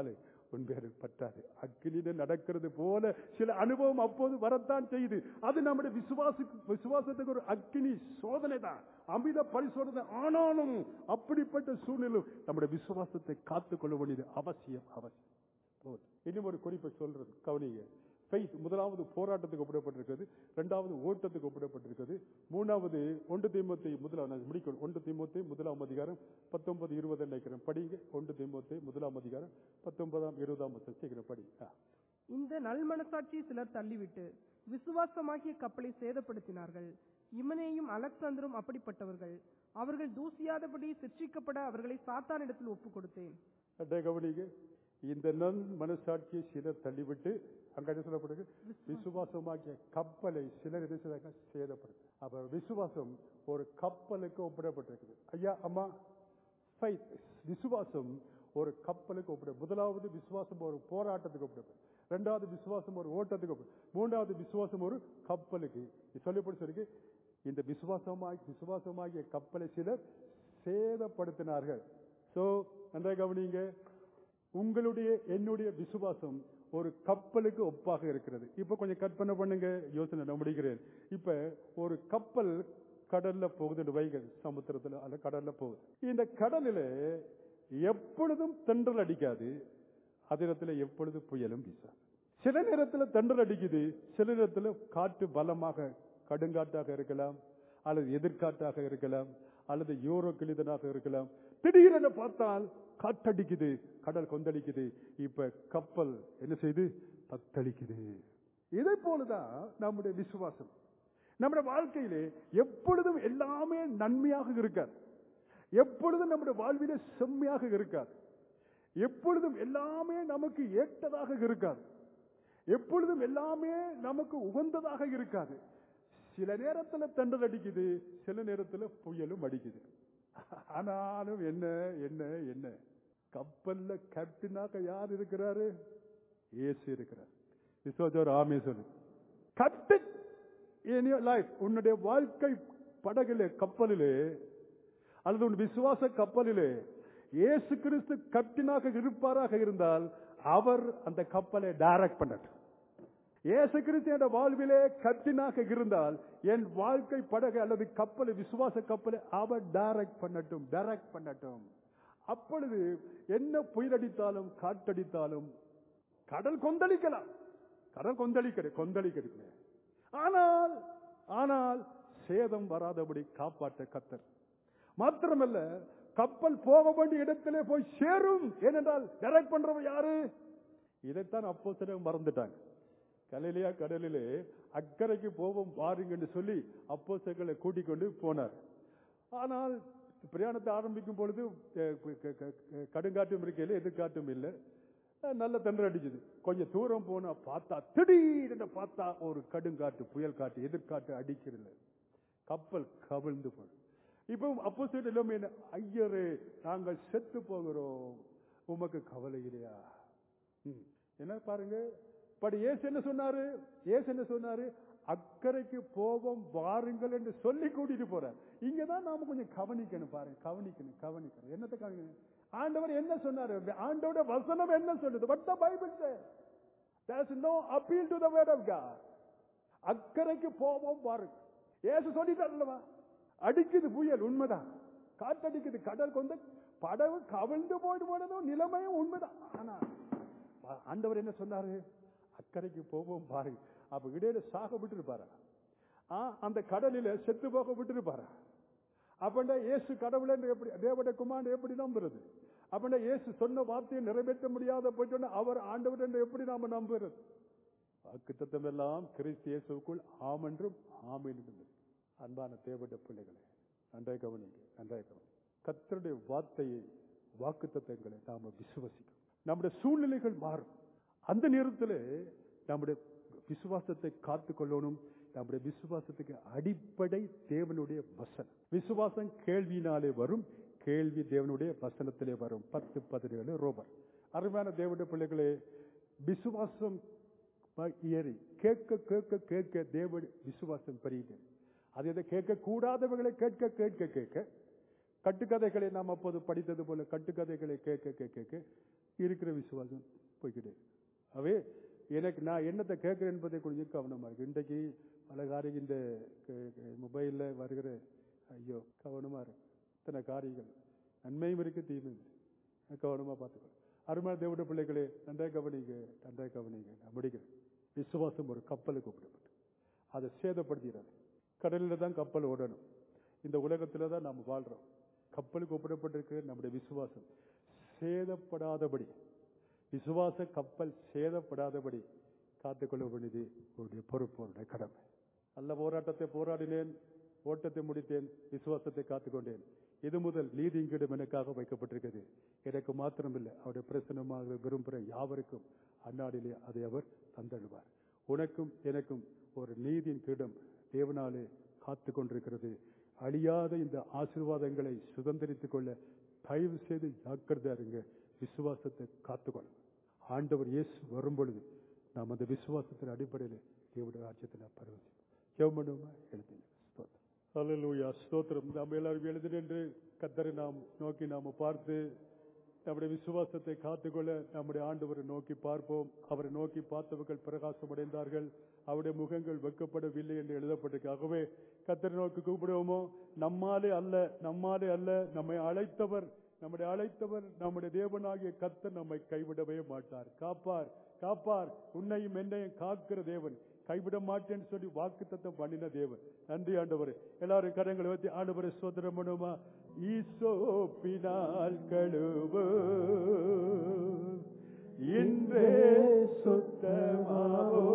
உன் பேரில் பற்றாது அக்கினியில நடக்கிறது போல சில அனுபவம் அப்போது வரத்தான் செய்யுது அது நம்முடைய விசுவாச விசுவாசத்துக்கு ஒரு அக்கினி சோதனை தான் அமித பரிசோதனை ஆனாலும் அப்படிப்பட்ட சூழ்நிலை நம்முடைய விசுவாசத்தை காத்துக்கொள்ள வேண்டியது அவசியம் அவசியம் போதும். இன்னும் ஒரு குறிப்பை சொல்றது கவனிங்க ஃபெய்த் முதலாவது போராட்டத்துக்கு ஒப்பிடப்பட்டிருக்கிறது இரண்டாவது ஓட்டத்துக்கு ஒப்பிடப்பட்டிருக்கிறது மூணாவது ஒன்று தீமத்தை முதலாம் நான் முடிக்கணும் ஒன்று தீமத்தை முதலாம் அதிகாரம் பத்தொன்பது இருபது நினைக்கிறேன் படிங்க ஒன்று தீமத்தை முதலாம் அதிகாரம் பத்தொன்பதாம் இருபதாம் வசனம் சீக்கிரம் படி ஆ. இந்த நல்மனசாட்சியை சிலர் தள்ளிவிட்டு விசுவாசமாகிய கப்பலை சேதப்படுத்தினார்கள் இமனேயும் அலெக்சாந்தரும் அப்படிப்பட்டவர்கள் அவர்கள் தூசியாதபடி சிற்றிக்கப்பட அவர்களை சாத்தானிடத்தில் ஒப்புக் கொடுத்தேன் அட்டை கவனிங்க இந்த நன் மனசாட்சியை சிலர் தள்ளிவிட்டு அங்க என்ன சொல்லப்படுது விசுவாசமாகிய கப்பலை சிலர் என்ன செய்தாங்க சேதப்படுது அப்ப விசுவாசம் ஒரு கப்பலுக்கு ஒப்பிடப்பட்டிருக்குது ஐயா அம்மா faith, விசுவாசம் ஒரு கப்பலுக்கு ஒப்பிட முதலாவது விசுவாசம் ஒரு போராட்டத்துக்கு ஒப்பிடப்படும் இரண்டாவது விசுவாசம் ஒரு ஓட்டத்துக்கு ஒப்பிட மூன்றாவது விசுவாசம் ஒரு கப்பலுக்கு இது சொல்லப்படி சொல்லிருக்கு இந்த விசுவாசமாய் விசுவாசமாகிய கப்பலை சிலர் சேதப்படுத்தினார்கள் சோ நன்றாக கவனிங்க உங்களுடைய என்னுடைய விசுவாசம் ஒரு கப்பலுக்கு ஒப்பாக இருக்கிறது இப்ப கொஞ்சம் கற்பனை பண்ணுங்க யோசனை நான் முடிக்கிறேன் இப்ப ஒரு கப்பல் கடல்ல போகுது வைக சமுத்திரத்துல அல்ல கடல்ல போகுது இந்த கடலில எப்பொழுதும் தென்றல் அடிக்காது அதே நேரத்துல எப்பொழுது புயலும் வீசாது சில நேரத்துல தென்றல் அடிக்குது சில நேரத்துல காற்று பலமாக கடுங்காற்றாக இருக்கலாம் அல்லது எதிர்காற்றாக இருக்கலாம் அல்லது யூரோ கிளிதனாக இருக்கலாம் திடீரென பார்த்தால் காற்றடிக்குது கடல் கொந்தளிக்குது இப்ப கப்பல் என்ன செய்து தத்தளிக்குது இதை போலதான் நம்முடைய விசுவாசம் நம்முடைய வாழ்க்கையிலே எப்பொழுதும் எல்லாமே நன்மையாக இருக்காது எப்பொழுதும் நம்முடைய வாழ்விலே செம்மையாக இருக்காது எப்பொழுதும் எல்லாமே நமக்கு ஏற்றதாக இருக்காது எப்பொழுதும் எல்லாமே நமக்கு உகந்ததாக இருக்காது சில நேரத்துல தென்றல் அடிக்குது சில நேரத்துல புயலும் அடிக்குது ஆனாலும் என்ன என்ன என்ன கப்பல்ல கேப்டனாக யார் இருக்கிறாரு இயேசு இருக்கிறார் விஸ்வஜோர் ஆமே சொல்லு கேப்டன் இன் யோர் லைஃப் உன்னுடைய வாழ்க்கை படகிலே கப்பலிலே அல்லது உன் விசுவாச கப்பலிலே இயேசு கிறிஸ்து கேப்டனாக இருப்பாராக இருந்தால் அவர் அந்த கப்பலை டைரக்ட் பண்ணட்டும் இயேசு கிறிஸ்து என்ற வாழ்விலே கத்தினாக இருந்தால் என் வாழ்க்கை படகு அல்லது கப்பலை விசுவாச கப்பலை அவர் டைரக்ட் பண்ணட்டும் டைரக்ட் பண்ணட்டும் அப்பொழுது என்ன புயலடித்தாலும் காற்றடித்தாலும் கடல் கொந்தளிக்கலாம் கடல் கொந்தளிக்கிறது கொந்தளிக்கிறது ஆனால் ஆனால் சேதம் வராதபடி காப்பாற்ற கத்தர் மாத்திரமல்ல கப்பல் போக வேண்டிய இடத்திலே போய் சேரும் ஏனென்றால் டைரக்ட் பண்றவன் யாரு இதைத்தான் அப்போ சிலர் மறந்துட்டாங்க கலிலியா கடலிலே அக்கறைக்கு போவோம் பாருங்கன்னு சொல்லி அப்போ சிலர்களை கூட்டிக் கொண்டு போனார் ஆனால் பிரயாணத்தை ஆரம்பிக்கும் பொழுது அஹ், க- க- க- கடுங்காற்றும் இருக்கையில எதிர்காற்றும் இல்லை அஹ், நல்ல தென்றல் அடிச்சது கொஞ்சம் தூரம் போனா பார்த்தா திடீர்னு பார்த்தா ஒரு கடுங்காற்று புயல் காற்று எதிர்காற்று அடிக்கிறது கப்பல் கவிழ்ந்து போய் இப்போ அப்போ சொல்லிட்டு எல்லாமே என்ன ஐயரே நாங்கள் செத்து போகிறோம் உமக்கு கவலை இல்லையா ம். என்ன பாருங்க பட் ஏசு என்ன சொன்னாரு ஏசு என்ன சொன்னாரு அக்கறைக்கு போவோம் வாருங்கள் என்று சொல்லி கூட்டிட்டு போறார் இங்கதான் நாம கொஞ்சம் கவனிக்கணும் பாருங்க கவனிக்கணும் கவனிக்கணும் என்னத்தை கவனிக்கணும் ஆண்டவர் என்ன சொன்னாரு ஆண்டோட வசனம் என்ன சொல்லுது what the bible says there is no appeal to the word of god அக்கறைக்கு போவோம் பாருங்க ஏசு சொல்லிட்டாருல்லவா அடிக்குது புயல் உண்மைதான் காத்தடிக்குது கடல் கொண்டு படகு கவிழ்ந்து போயிட்டு போனதும் நிலைமையும் உண்மைதான் ஆனா ஆ- ஆண்டவர் என்ன சொன்னாரு அக்கறைக்கு போவோம் பாருங்க அப்ப இடையில சாக விட்டு இருப்பாரா அந்த கடலில செத்து போக விட்டு இருப்பாரா அப்பண்டா இயேசு கடவுளை எப்படி தேவட குமாரன் எப்படி நம்புறது அப்பண்டா இயேசு சொன்ன வார்த்தையை நிறைவேற்ற முடியாத போயிட்டோன்னா அவர் ஆண்டவர் என்று எப்படி நாம நம்புறது வாக்குத்தத்தம் எல்லாம் கிறிஸ்து இயேசுக்குள் ஆம் என்றும் ஆம் என்றும் அன்பான தேவட பிள்ளைகளே நன்றாய் கவனிங்க நன்றாய் கவனி கத்தருடைய வார்த்தையை வாக்குத்தத்தங்களை நாம விசுவசிக்கணும் நம்முடைய சூழ்நிலைகள் மாறும் அந்த நேரத்தில் நம்முடைய விசுவாசத்தை காத்து கொள்ளணும் நம்முடைய விசுவாசத்துக்கு அடிப்படை தேவனுடைய வசனம் விசுவாசம் கேள்வியினாலே வரும் கேள்வி தேவனுடைய வசனத்திலே வரும் பத்து பதினேழு ரோபர் அருமையான தேவனுடைய பிள்ளைகளே விசுவாசம் ப- ஏறி கேட்க கேட்க கேட்க தேவ விசுவாசம் பெரியது அது எதை கேட்க கூடாதவர்களை கேட்க கேட்க கேட்க கட்டுக்கதைகளை நாம் அப்போது படித்தது போல கட்டுக்கதைகளை கேட்க கேட்க கேட்க இருக்கிற விசுவாசம் போய்கிட்டு அவே எனக்கு நான் என்னத்தை கேட்கிறேன் என்பதை கொஞ்சம் கவனமா இருக்கு இன்றைக்கு பல காரியம் இந்த மொபைல்ல வருகிற ஐயோ கவனமா இருக்கு இத்தனை காரியங்கள் நன்மையும் இருக்கு தீமையும் இருக்கு கவனமா பார்த்துக்கணும் அருமையான தேவட பிள்ளைகளே நன்றாக கவனிங்க நன்றாக கவனிங்க நான் முடிக்கிறேன் விசுவாசம் ஒரு கப்பலுக்கு கூப்பிடப்பட்டு அதை சேதப்படுத்திடாது கடலில் தான் கப்பல் ஓடணும் இந்த உலகத்துல தான் நாம் வாழ்றோம் கப்பலுக்கு ஒப்பிடப்பட்டிருக்கிற நம்முடைய விசுவாசம் சேதப்படாதபடி விசுவாச கப்பல் சேதப்படாதபடி காத்துக்கொள்ள வேண்டியது உங்களுடைய பொறுப்பு உங்களுடைய கடமை நல்ல போராட்டத்தை போராடினேன் ஓட்டத்தை முடித்தேன் விசுவாசத்தை காத்துக்கொண்டேன் இது முதல் நீதிங்கிடம் எனக்காக வைக்கப்பட்டிருக்கிறது எனக்கு மாத்திரமில்லை அவருடைய பிரசனமாக விரும்புகிற யாவருக்கும் அந்நாடிலே அதை அவர் தந்தழுவார் உனக்கும் எனக்கும் ஒரு நீதியின் கிடம் தேவனாலே காத்து கொண்டிருக்கிறது அழியாத இந்த ஆசீர்வாதங்களை சுதந்திரித்துக் கொள்ள தயவு செய்து ஜாக்கிரதையா இருங்க விசுவாசத்தை காத்துக்கொள்ளும் ஆண்டவர் இயேசு வரும் பொழுது நாம் அந்த விசுவாசத்தின் அடிப்படையில் தேவடைய ராஜ்யத்தை நாம் பரவசி ஜெவமனுமா எழுதிங்க ஸ்தோத்திரம் அல்லேலூயா ஸ்தோத்திரம் நாம் எல்லாரும் எழுதி நின்று கத்தரை நாம் நோக்கி நாம பார்த்து நம்முடைய விசுவாசத்தை காத்துக்கொள்ள நம்முடைய ஆண்டவரை நோக்கி பார்ப்போம் அவரை நோக்கி பார்த்தவர்கள் பிரகாசம் அடைந்தார்கள் அவருடைய முகங்கள் வெக்கப்படவில்லை என்று எழுதப்பட்டிருக்கு ஆகவே கத்தரை நோக்கி கூப்பிடுவோமோ நம்மாலே அல்ல நம்மாலே அல்ல நம்மை அழைத்தவர் நம்முடைய அழைத்தவர் நம்முடைய தேவனாகிய கத்தர் நம்மை கைவிடவே மாட்டார் காப்பார் காப்பார் உன்னையும் என்னையும் காக்கிற தேவன் கைவிட மாட்டேன்னு சொல்லி வாக்கு தத்தம் பண்ணின தேவன் நன்றி ஆண்டவர் எல்லாரும் கரங்களை வச்சு ஆண்டவரை சோதரம் பண்ணுமா ஈசோப்பினால் கழுவு இன்றே சுத்தமாவோ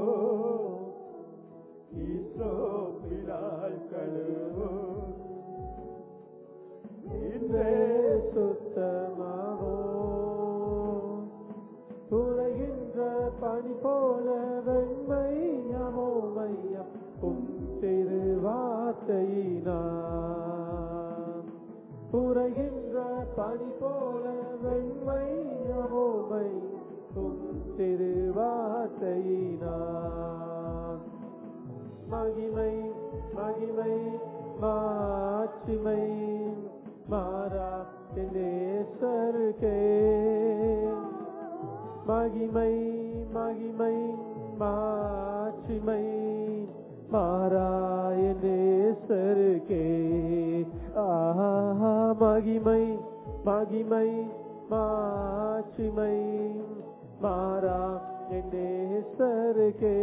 ஈசோப்பினால் கழுவு இன்றே சுத்தமாவோ உரைகின்ற பனி போல வெண்மையமோ மையம் உம் திரு வார்த்தையினாம் உரைகின்ற பனி போல வெண்மையமோ மை உம் திரு வார்த்தையினாம் மகிமை மகிமை மாட்சிமை மாறா நேசருக்கே மகிமை மகிமை மாட்சிமை மாறாய நேசருக்கே ஆஹா மகிமை மகிமை மாட்சிமை மாறா நேசருக்கே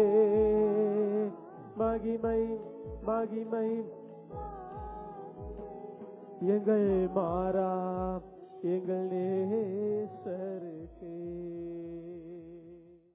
மகிமை மகிமை எங்கள் மாறா எங்கள் நேசருக்கே